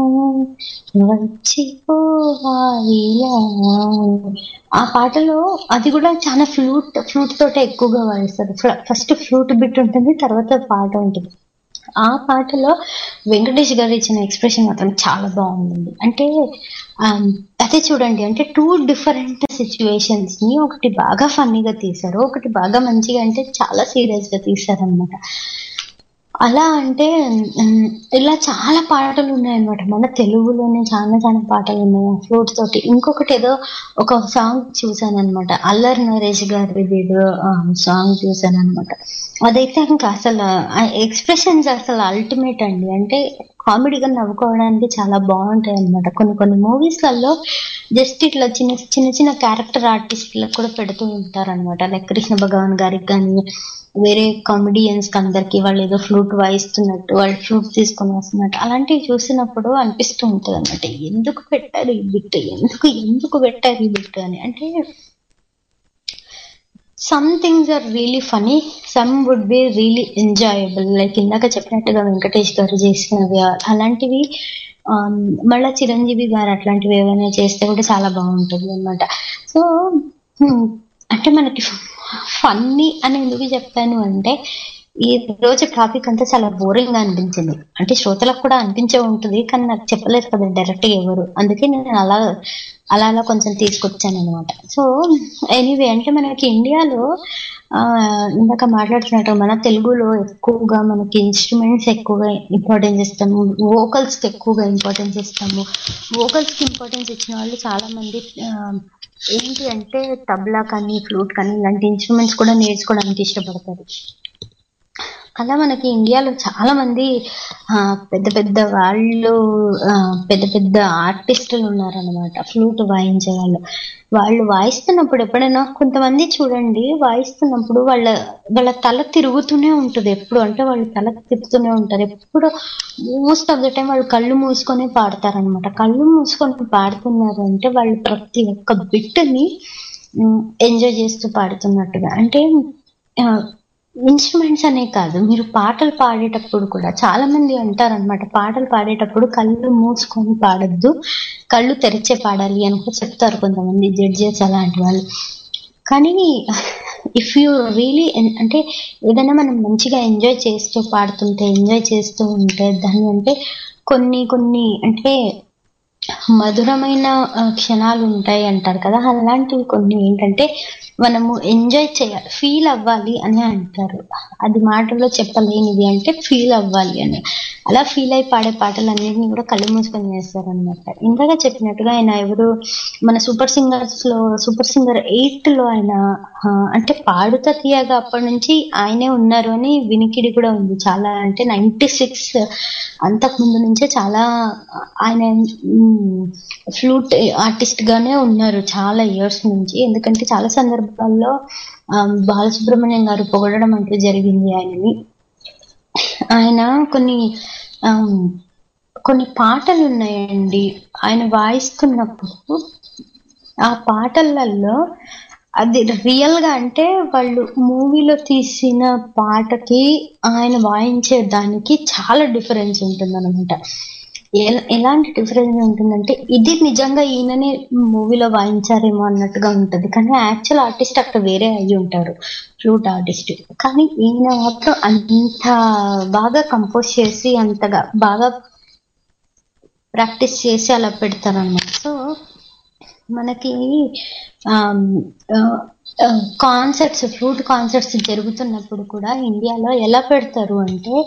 వచ్చిపోవాలిలా ఆ పాటలో అది కూడా చాలా ఫ్లూట్ ఫ్లూట్ తోటే ఎక్కువగా వాయిస్తారు ఫస్ట్ ఫ్లూట్ బిట్ ఉంటుంది తర్వాత పాట ఉంటుంది ఆ పాటలో వెంకటేష్ గారు ఇచ్చిన ఎక్స్ప్రెషన్ మాత్రం చాలా బాగుందండి అంటే ఆమ్, అదే చూడండి అంటే టూ డిఫరెంట్ సిచ్యువేషన్స్ ని ఒకటి బాగా ఫన్నీగా తీశారు ఒకటి బాగా మంచిగా అంటే చాలా సీరియస్ గా తీశారనమాట అలా అంటే ఉమ్, ఇలా చాలా పాటలు ఉన్నాయన్నమాట మన తెలుగులోనే చాలా చాలా పాటలు ఉన్నాయి ఆ ఫ్లూట్ తోటి ఇంకొకటి ఏదో ఒక సాంగ్ చూసాను అనమాట అల్లరి నరేష్ గారి ఏదో సాంగ్ చూసాను అనమాట అదైతే ఇంకా అసలు ఎక్స్ప్రెషన్స్ అసలు అల్టిమేట్ అండి అంటే కామెడీగా నవ్వుకోవడానికి చాలా బాగుంటాయి అనమాట కొన్ని కొన్ని మూవీస్లలో జస్ట్ ఇట్లా చిన్న చిన్న చిన్న క్యారెక్టర్ ఆర్టిస్ట్లకు కూడా పెడుతూ ఉంటారు అనమాట లైక్ కృష్ణ భగవాన్ గారికి కానీ వేరే కామెడియన్స్ కి అందరికి వాళ్ళు ఏదో ఫ్లూట్ వాయిస్తున్నట్టు వాళ్ళు ఫ్లూట్ తీసుకొని వస్తున్నట్టు అలాంటివి చూసినప్పుడు అనిపిస్తూ ఉంటుంది అనమాట ఎందుకు పెట్టారు ఈ బిట్ ఎందుకు ఎందుకు పెట్టారు ఈ బిట్ అని అంటే some things are really funny some would be really enjoyable like ఇందాక చెప్పినట్టుగా వెంకటేష్ గారు చేసినవి అలాంటివి ఆమ్, మళ్ళా చిరంజీవి గారు అట్లాంటివి ఏమైనా చేస్తే కూడా చాలా బాగుంటుంది అనమాట సో అంటే మనకి ఫన్నీ అని ఎందుకు చెప్పాను అంటే ఈ రోజు టాపిక్ అంతా చాలా బోరింగ్ గా అనిపించింది అంటే శ్రోతలకు కూడా అనిపించే ఉంటుంది కానీ నాకు చెప్పలేదు కదా డైరెక్ట్ గా ఎవరు అందుకే నేను అలా అలా అలా కొంచెం తీసుకొచ్చాను అనమాట సో ఎనీవే అంటే మనకి ఇండియాలో ఆ, ఇందాక మాట్లాడుతున్నట్టు మన తెలుగులో ఎక్కువగా మనకి ఇన్స్ట్రుమెంట్స్ ఎక్కువగా ఇంపార్టెన్స్ ఇస్తాము వోకల్స్ కి ఎక్కువగా ఇంపార్టెన్స్ ఇస్తాము వోకల్స్ కి ఇంపార్టెన్స్ ఇచ్చిన వాళ్ళు చాలా మంది ఆ, ఏంటి అంటే తబలా కానీ ఫ్లూట్ కానీ ఇలాంటి ఇన్స్ట్రుమెంట్స్ కూడా నేర్చుకోవడానికి ఇష్టపడతారు అలా మనకి ఇండియాలో చాలా మంది ఆ, పెద్ద పెద్ద వాళ్ళు ఆ, పెద్ద పెద్ద ఆర్టిస్టులు ఉన్నారనమాట ఫ్లూట్ వాయించే వాళ్ళు వాళ్ళు వాయిస్తున్నప్పుడు ఎప్పుడైనా కొంతమంది చూడండి వాయిస్తున్నప్పుడు వాళ్ళ వాళ్ళ తల తిరుగుతూనే ఉంటుంది ఎప్పుడు అంటే వాళ్ళు తల తిప్పుతూనే ఉంటారు ఎప్పుడు మోస్ట్ ఆఫ్ ద టైం వాళ్ళు కళ్ళు మూసుకొని పాడతారనమాట కళ్ళు మూసుకొని పాడుతున్నారు అంటే వాళ్ళు ప్రతి ఒక్క బిట్ని ఎంజాయ్ చేస్తూ పాడుతున్నట్టుగా అంటే ఆ, ఇన్స్ట్రుమెంట్స్ అనే కాదు మీరు పాటలు పాడేటప్పుడు కూడా చాలా మంది అంటారనమాట పాటలు పాడేటప్పుడు కళ్ళు మూసుకొని పాడొద్దు కళ్ళు తెరిచే పాడాలి అని కూడా చెప్తారు కొంతమంది జడ్జెస్ అలాంటి వాళ్ళు కానీ ఇఫ్ యూ రియలీ అంటే ఏదైనా మనం మంచిగా ఎంజాయ్ చేస్తూ పాడుతుంటే ఎంజాయ్ చేస్తూ ఉంటే దాన్ని అంటే కొన్ని కొన్ని అంటే మధురమైన ఆ, క్షణాలు ఉంటాయి అంటారు కదా అలాంటివి కొన్ని ఏంటంటే మనము ఎంజాయ్ చేయాలి ఫీల్ అవ్వాలి అని అంటారు అది మాటల్లో చెప్పలేనిది అంటే ఫీల్ అవ్వాలి అని అలా ఫీల్ అయి పాడే పాటలన్నింటినీ కూడా కళ్ళు మూసుకొని చేస్తారు అనమాట ఇందాక చెప్పినట్టుగా ఆయన ఎవరు మన సూపర్ సింగర్స్ లో సూపర్ సింగర్ ఎయిట్ లో ఆయన ఆ, అంటే పాడుతా తీయగా అప్పటి నుంచి ఆయనే ఉన్నారు అని వినికిడి కూడా ఉంది చాలా అంటే నైన్టీ సిక్స్ అంతకు ముందు నుంచే చాలా ఆయన ఫ్లూట్ ఆర్టిస్ట్ గానే ఉన్నారు చాలా ఇయర్స్ నుంచి ఎందుకంటే చాలా సందర్భాల్లో ఆ, బాలసుబ్రహ్మణ్యం గారు పొగడడం అంటూ జరిగింది ఆయనని ఆయన కొన్ని ఆమ్, కొన్ని పాటలు ఉన్నాయండి ఆయన వాయిస్తున్నప్పుడు ఆ పాటలలో అది రియల్ గా అంటే వాళ్ళు మూవీలో తీసిన పాటకి ఆయన వాయించే దానికి చాలా డిఫరెన్స్ ఉంటుంది అనమాట ఎలాంటి డిఫరెన్స్ ఉంటుందంటే ఇది నిజంగా ఈయననే మూవీలో వాయించారేమో అన్నట్టుగా ఉంటది కానీ యాక్చువల్ ఆర్టిస్ట్ అక్కడ వేరే అయ్యి ఉంటారు ఫ్లూట్ ఆర్టిస్ట్ కానీ ఈయన మాత్రం అంత బాగా కంపోజ్ చేసి అంతగా బాగా ప్రాక్టీస్ చేసి అలా పెడతారు అన్నమాట సో మనకి కాన్సర్ట్స్ ఫ్లూట్ కాన్సర్ట్స్ జరుగుతున్నప్పుడు కూడా ఇండియాలో ఎలా పెడతారు అంటే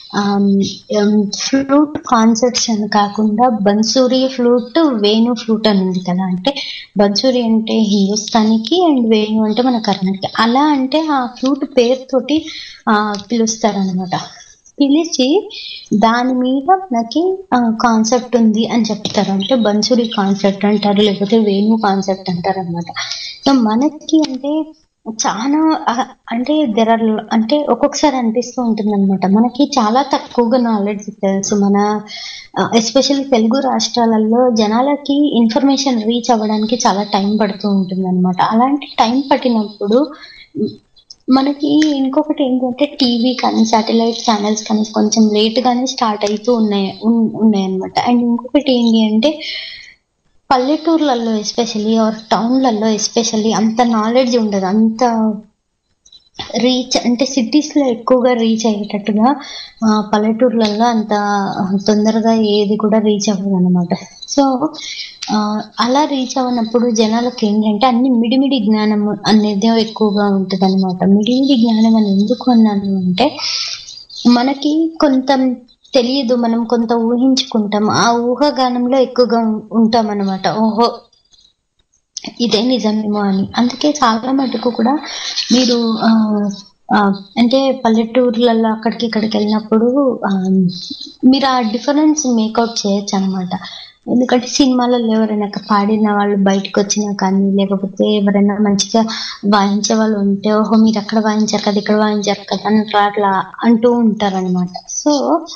ఫ్లూట్ కాన్సర్ట్స్ అని కాకుండా బన్సూరి ఫ్లూట్ వేణు ఫ్లూట్ అని ఉంది కదా అంటే బన్సూరి అంటే హిందుస్థానీకి అండ్ వేణు అంటే మన కర్ణాటక అలా అంటే ఆ ఫ్లూట్ పేరుతోటి పిలుస్తారనమాట పిలిచి దాని మీద మనకి కాన్సెప్ట్ ఉంది అని చెప్తారు అంటే బన్సూరి కాన్సెప్ట్ అంటారు లేకపోతే వేణు కాన్సెప్ట్ అంటారు అనమాట సో మనకి అంటే చాలా ఆ, అంటే దెర్ ఆర్ అంటే ఒక్కొక్కసారి అనిపిస్తూ ఉంటుంది అనమాట మనకి చాలా తక్కువగా నాలెడ్జ్ తెలుసు మన ఎస్పెషల్లీ తెలుగు రాష్ట్రాలలో జనాలకి ఇన్ఫర్మేషన్ రీచ్ అవ్వడానికి చాలా టైం పడుతూ ఉంటుంది అనమాట అలాంటి టైం పట్టినప్పుడు మనకి ఇంకొకటి ఏంటంటే టీవీ కానీ శాటిలైట్ ఛానల్స్ కానీ కొంచెం లేట్ గానే స్టార్ట్ అవుతూ ఉన్నాయి ఉన్- ఉన్నాయన్నమాట అండ్ ఇంకొకటి ఏంటి అంటే పల్లెటూర్లలో ఎస్పెషల్లీ ఆర్ టౌన్లలో ఎస్పెషల్లీ అంత నాలెడ్జ్ ఉండదు అంత రీచ్ అంటే సిటీస్ లో ఎక్కువగా రీచ్ అయ్యేటట్టుగా ఆ, పల్లెటూర్లలో అంత తొందరగా ఏది కూడా రీచ్ అవ్వదు అనమాట సో ఆ, అలా రీచ్ అవ్వనప్పుడు జనాలకు ఏంటంటే అన్ని మిడిమిడి జ్ఞానం అనేది ఎక్కువగా ఉంటుంది అనమాట మిడిమిడి జ్ఞానం అని ఎందుకు అన్నాను అంటే మనకి కొంత తెలియదు మనం కొంత ఊహించుకుంటాం ఆ ఊహాగానంలో ఎక్కువగా ఉంటాం అనమాట ఓహో ఇదే నిజమేమో అని అందుకే చాలా మటుకు కూడా మీరు ఆ, ఆ, అంటే పల్లెటూర్లలో అక్కడికి ఇక్కడికి వెళ్ళినప్పుడు ఆ, మీరు ఆ డిఫరెన్స్ మేకౌట్ చేయొచ్చు అనమాట ఎందుకంటే సినిమాలలో ఎవరైనా పాడిన వాళ్ళు బయటకు వచ్చినా కానీ లేకపోతే ఎవరైనా మంచిగా వాయించే వాళ్ళు ఉంటే ఓహో మీరు అక్కడ వాయించారు కదా ఇక్కడ వాయించారు కదా అని అట్లా అట్లా అంటూ ఉంటారనమాట సో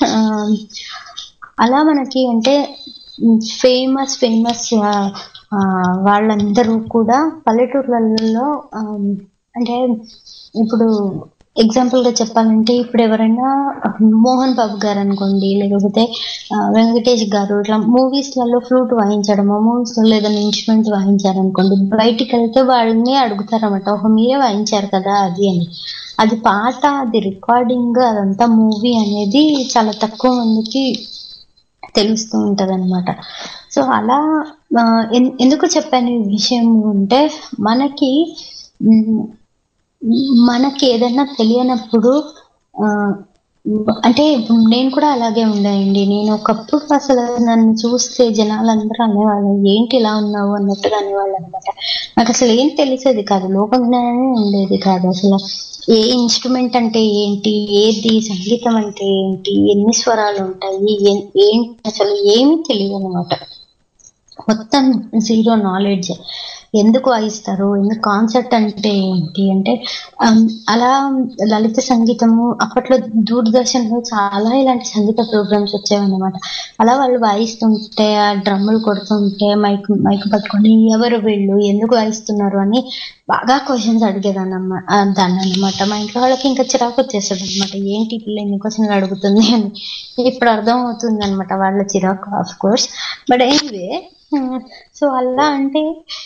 అలా మనకి అంటే ఫేమస్ ఫేమస్ వాళ్ళందరూ కూడా పల్లెటూర్లలో ఆ, అంటే ఇప్పుడు ఎగ్జాంపుల్ గా చెప్పాలంటే ఇప్పుడు ఎవరైనా మోహన్ బాబు గారు అనుకోండి లేకపోతే ఆ, వెంకటేష్ గారు ఇట్లా మూవీస్ లలో ఫ్లూట్ వాయించడము మూవీస్ లలో ఏదైనా ఇన్స్ట్రుమెంట్ వాయించారనుకోండి బయటికి వెళ్తే వాళ్ళని అడుగుతారన్నమాట ఓహో మీరే వాయించారు కదా అది అని అది పాట అది రికార్డింగ్ అదంతా మూవీ అనేది చాలా తక్కువ మందికి తెలుస్తూ ఉంటది అనమాట సో అలా ఆ, ఎన్- ఎందుకు చెప్పాను ఈ విషయం అంటే మనకి మ్, మనకి ఏదైనా తెలియనప్పుడు ఆ, అంటే ఇప్పుడు నేను కూడా అలాగే ఉండేయండి నేను ఒకప్పుడు అసలు నన్ను చూస్తే జనాలందరూ అనేవాళ్ళు ఏంటి ఇలా ఉన్నావు అన్నట్టుగా అనేవాళ్ళు అనమాట నాకు అసలు ఏం తెలిసేది కాదు లోక జ్ఞానమే ఉండేది కాదు అసలు ఏ ఇన్స్ట్రుమెంట్ అంటే ఏంటి ఏది సంగీతం అంటే ఏంటి ఎన్ని స్వరాలు ఉంటాయి ఏ- ఏంటి అసలు ఏమీ తెలియదు అనమాట మొత్తం జీరో నాలెడ్జ్ ఎందుకు వాయిస్తారు ఎందుకు కాన్సర్ట్ అంటే ఏంటి అంటే ఆమ్, అలా లలిత సంగీతము అప్పట్లో దూరదర్శన్లో చాలా ఇలాంటి సంగీత ప్రోగ్రామ్స్ వచ్చేవన్నమాట అలా వాళ్ళు వాయిస్తుంటే ఆ డ్రమ్ములు కొడుతుంటే మైక్ మైక్ పట్టుకొని ఎవరు వీళ్ళు ఎందుకు వాయిస్తున్నారు అని బాగా క్వశ్చన్స్ అడిగేదాన్ని దాన్ని అనమాట మా ఇంట్లో వాళ్ళకి ఇంకా చిరాకు వచ్చేస్తుంది అనమాట ఏంటి ఈ పిల్ల ఎన్ని క్వశ్చన్లు అడుగుతుంది అని ఇప్పుడు అర్థం అవుతుంది అనమాట వాళ్ళ చిరాకు of course but anyway so అలా అంటే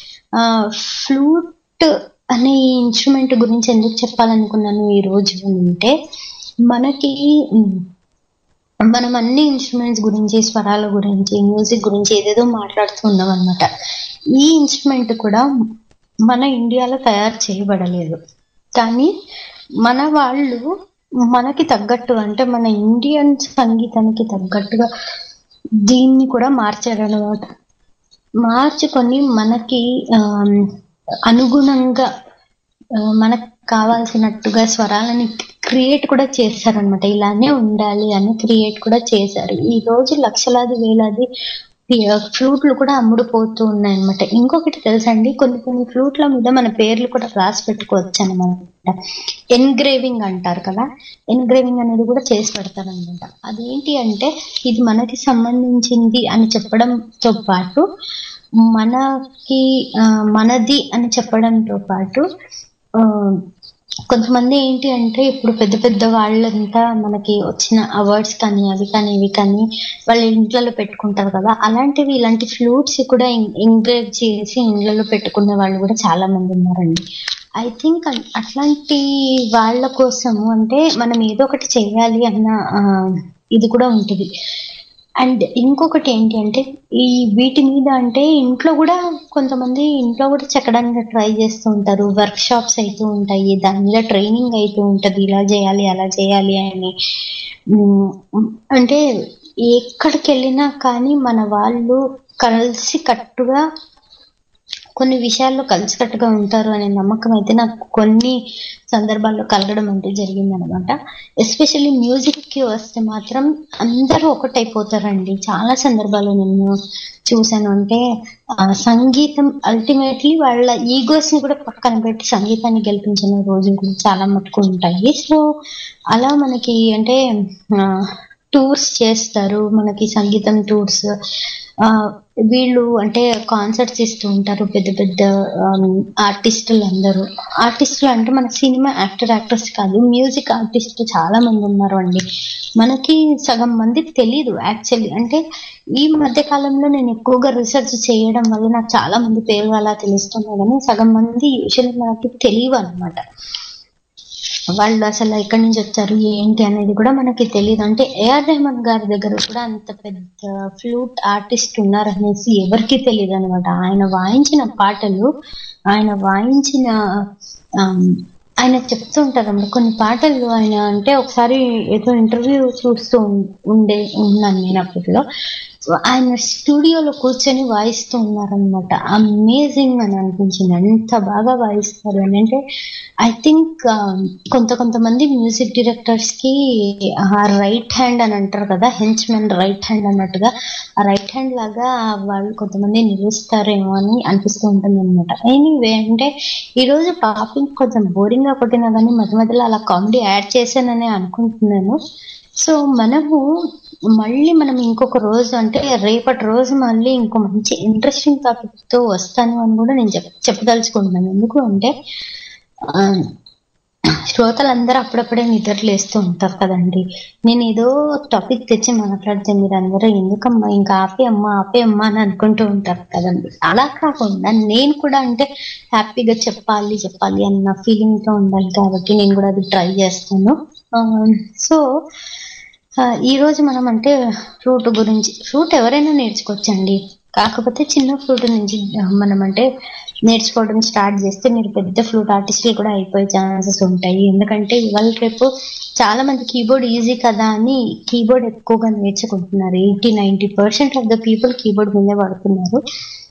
ఫ్లూట్ అనే ఈ ఇన్స్ట్రుమెంట్ గురించి ఎందుకు చెప్పాలనుకున్నాను ఈ రోజు అంటే మనకి ఉమ్, మనం అన్ని ఇన్స్ట్రుమెంట్స్ గురించి స్వరాల గురించి మ్యూజిక్ గురించి ఏదేదో మాట్లాడుతూ ఉన్నాం అనమాట ఈ ఇన్స్ట్రుమెంట్ కూడా మన ఇండియాలో తయారు చేయబడలేదు కానీ మన వాళ్ళు మనకి తగ్గట్టు అంటే మన ఇండియన్ సంగీతానికి తగ్గట్టుగా దీన్ని కూడా మార్చారనమాట మార్చుకొని మనకి ఆమ్, అనుగుణంగా ఆ, మనకు కావాల్సినట్టుగా స్వరాలని క్రియేట్ కూడా చేశారనమాట ఇలానే ఉండాలి అని క్రియేట్ కూడా చేశారు ఈ రోజు లక్షలాది వేలాది ఫ్లూట్లు కూడా అమ్ముడుపోతూ ఉన్నాయన్నమాట ఇంకొకటి తెలుసండి కొన్ని కొన్ని ఫ్లూట్ల మీద మన పేర్లు కూడా రాసి పెట్టుకోవచ్చు అనమాట ఎన్గ్రేవింగ్ అంటారు కదా ఎన్గ్రేవింగ్ అనేది కూడా చేసి పెడతారు అనమాట అదేంటి అంటే ఇది మనకి సంబంధించింది అని చెప్పడంతో పాటు మనకి ఆ, మనది అని చెప్పడంతో పాటు ఆ, కొంతమంది ఏంటి అంటే ఇప్పుడు పెద్ద పెద్ద వాళ్ళంతా మనకి వచ్చిన అవార్డ్స్ కానీ అవి కానీ ఇవి కానీ వాళ్ళ ఇంట్లలో పెట్టుకుంటారు కదా అలాంటివి ఇలాంటి ఫ్లూట్స్ కూడా ఎంగ్రేవ్ చేసి ఇండ్లలో పెట్టుకునే వాళ్ళు కూడా చాలా మంది ఉన్నారండి ఐ థింక్ అట్లాంటి వాళ్ళ కోసము అంటే మనం ఏదో ఒకటి చేయాలి అన్న ఆ, ఇది కూడా ఉంటుంది అండ్ ఇంకొకటి ఏంటి అంటే ఈ వీటి మీద అంటే ఇంట్లో కూడా కొంతమంది ఇంట్లో కూడా చెక్కడానికి ట్రై చేస్తూ ఉంటారు వర్క్ షాప్స్ అవుతూ ఉంటాయి దాని మీద ట్రైనింగ్ అవుతూ ఉంటది ఇలా చేయాలి అలా చేయాలి అని ఉమ్, అంటే ఎక్కడికి వెళ్ళినా కానీ మన వాళ్ళు కలిసి కట్టుగా కొన్ని విషయాల్లో కలిసికట్టుగా ఉంటారు అనే నమ్మకం అయితే నాకు కొన్ని సందర్భాల్లో కలగడం అంటే జరిగింది అనమాట ఎస్పెషల్లీ మ్యూజిక్ కి వస్తే మాత్రం అందరూ ఒకటైపోతారండి చాలా సందర్భాల్లో నేను చూశాను అంటే ఆ, సంగీతం అల్టిమేట్లీ వాళ్ళ ఈగోస్ ని కూడా పక్కన పెట్టి సంగీతాన్ని గెలిపించిన రోజులు కూడా చాలా మటుకు ఉంటాయి సో అలా మనకి అంటే టూర్స్ చేస్తారు మనకి సంగీతం టూర్స్ వీళ్ళు అంటే కాన్సర్ట్స్ ఇస్తూ ఉంటారు పెద్ద పెద్ద ఆర్టిస్టులు అందరూ ఆర్టిస్టులు అంటే మన సినిమా యాక్టర్ యాక్టర్స్ కాదు మ్యూజిక్ ఆర్టిస్ట్ చాలా మంది ఉన్నారు అండి మనకి సగం మంది తెలీదు యాక్చువల్లీ అంటే ఈ మధ్య కాలంలో నేను ఎక్కువగా రీసెర్చ్ చేయడం వల్ల నాకు చాలా మంది పేర్లు అలా తెలుస్తున్నాయి కానీ సగం మంది యూజువల్లీ మనకి తెలియవు అనమాట వాళ్ళు అసలు ఎక్కడి నుంచి వచ్చారు ఏంటి అనేది కూడా మనకి తెలియదు అంటే ఏఆర్ రెహమాన్ గారి దగ్గర కూడా అంత పెద్ద ఫ్లూట్ ఆర్టిస్ట్ ఉన్నారనేసి ఎవరికి తెలియదు అనమాట ఆయన వాయించిన పాటలు ఆయన వాయించిన ఆమ్, ఆయన చెప్తూ ఉంటారు అన్నమాట కొన్ని పాటలు ఆయన అంటే ఒకసారి ఏదో ఇంటర్వ్యూ చూస్తూ ఉం- ఉండే ఉన్నాను నేను అప్పట్లో ఆయన స్టూడియోలో కూర్చొని వాయిస్తూ ఉన్నారనమాట అమేజింగ్ అని అనిపించింది ఎంత బాగా వాయిస్తారు అని అంటే ఐ థింక్ కొంత కొంతమంది మ్యూజిక్ డైరెక్టర్స్ కి ఆ రైట్ హ్యాండ్ అని అంటారు కదా హెంచ్ మెన్ రైట్ హ్యాండ్ అన్నట్టుగా ఆ రైట్ హ్యాండ్ లాగా వాళ్ళు కొంతమంది నిలుస్తారేమో అని అనిపిస్తూ ఉంటుంది అనమాట ఎనీవే అంటే ఈ రోజు టాపిక్ కొంచెం బోరింగ్ గా కొట్టినా కానీ మధ్య మధ్యలో అలా కామెడీ యాడ్ చేశానని అనుకుంటున్నాను సో మనము మళ్ళీ మనం ఇంకొక రోజు అంటే రేపటి రోజు మళ్ళీ ఇంకో మంచి ఇంట్రెస్టింగ్ టాపిక్ తో వస్తాను అని కూడా నేను చెప్ చెప్పదలుచుకుంటున్నాను ఎందుకు అంటే ఆ, శ్రోతలందరూ అప్పుడప్పుడే నిద్రలేస్తూ ఉంటారు కదండి నేను ఏదో టాపిక్ తెచ్చి మాట్లాడితే మీరు అందరూ ఎందుకమ్మా ఇంకా ఆపే అమ్మా ఆపే అమ్మా అని అనుకుంటూ ఉంటారు కదండి అలా కాకుండా నేను కూడా అంటే హ్యాపీగా చెప్పాలి చెప్పాలి అన్న ఫీలింగ్ తో ఉండాలి కాబట్టి నేను కూడా అది ట్రై చేస్తాను సో ఈ రోజు మనం అంటే ఫ్రూట్ గురించి ఫ్రూట్ ఎవరైనా నేర్చుకోవచ్చండి కాకపోతే చిన్న ఫ్లూట్ నుంచి మనం అంటే నేర్చుకోవడం స్టార్ట్ చేస్తే మీరు పెద్ద ఫ్లూట్ ఆర్టిస్టులు కూడా అయిపోయే ఛాన్సెస్ ఉంటాయి ఎందుకంటే ఇవాళ రేపు చాలా మంది కీబోర్డ్ ఈజీ కదా అని కీబోర్డ్ ఎక్కువగా నేర్చుకుంటున్నారు eighty ninety percent of the people keyboard మీదే పడుతున్నారు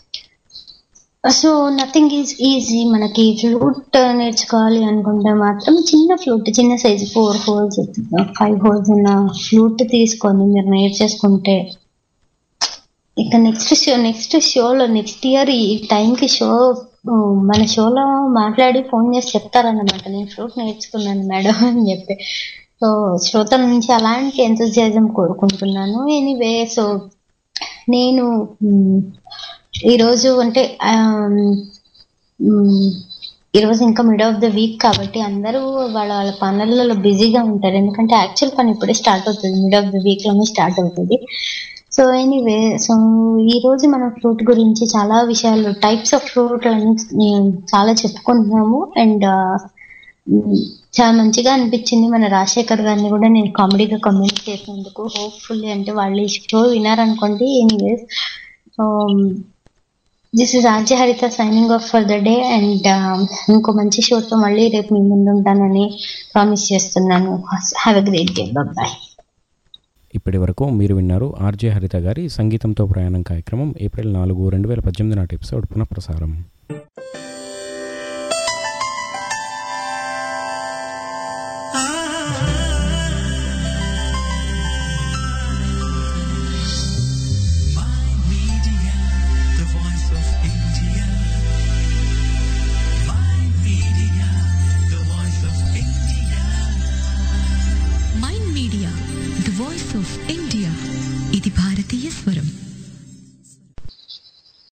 సో నథింగ్ ఈజ్ ఈజీ మనకి ఫ్లూట్ నేర్చుకోవాలి అనుకుంటే మాత్రం చిన్న ఫ్లూట్ చిన్న size four holes five holes ఉన్న ఫ్లూట్ తీసుకొని మీరు నేర్చేసుకుంటే ఇక నెక్స్ట్ షో నెక్స్ట్ షోలో నెక్స్ట్ ఇయర్ ఈ టైంకి షో మన షోలో మాట్లాడి ఫోన్ చేసి చెప్తారన్నమాట నేను ఫ్లూట్ నేర్చుకున్నాను మేడం అని చెప్పి సో శ్రోతల నుంచి అలాంటి ఎంతజాజం కోరుకుంటున్నాను ఎనీవే సో నేను మ్, ఈరోజు అంటే ఆమ్, మ్, ఈరోజు ఇంకా మిడ్ ఆఫ్ ద వీక్ కాబట్టి అందరూ వాళ్ళ వాళ్ళ పనులలో బిజీగా ఉంటారు ఎందుకంటే యాక్చువల్ పని ఇప్పుడే స్టార్ట్ అవుతుంది మిడ్ ఆఫ్ ద వీక్ లోనే స్టార్ట్ అవుతుంది సో ఎనీవే సో ఈ రోజు మనం ఫ్రూట్ గురించి చాలా విషయాలు టైప్స్ ఆఫ్ ఫ్రూట్ చాలా చెప్పుకుంటున్నాము అండ్ చాలా మంచిగా అనిపించింది మన రాజశేఖర్ గారిని కూడా నేను కామెడీగా కమెంట్ చేసినందుకు హోప్ఫుల్లీ అంటే వాళ్ళు ఈ షో వినారనుకోండి anyways this is RJ Haritha signing off for the day and ఇంకో మంచి షోతో మళ్ళీ రేపు మీ ముందు ఉంటానని ప్రామిస్ చేస్తున్నాను have a great day bye ఇప్పటి వరకు మీరు విన్నారు ఆర్జే హరిత గారి సంగీతంతో ప్రయాణం కార్యక్రమం ఏప్రిల్ నాలుగు రెండు వేల పద్దెనిమిది నాటి ఎపిసోడ్ పునఃప్రసారం Media, the voice of India. My media, the voice of India. Mind media the voice of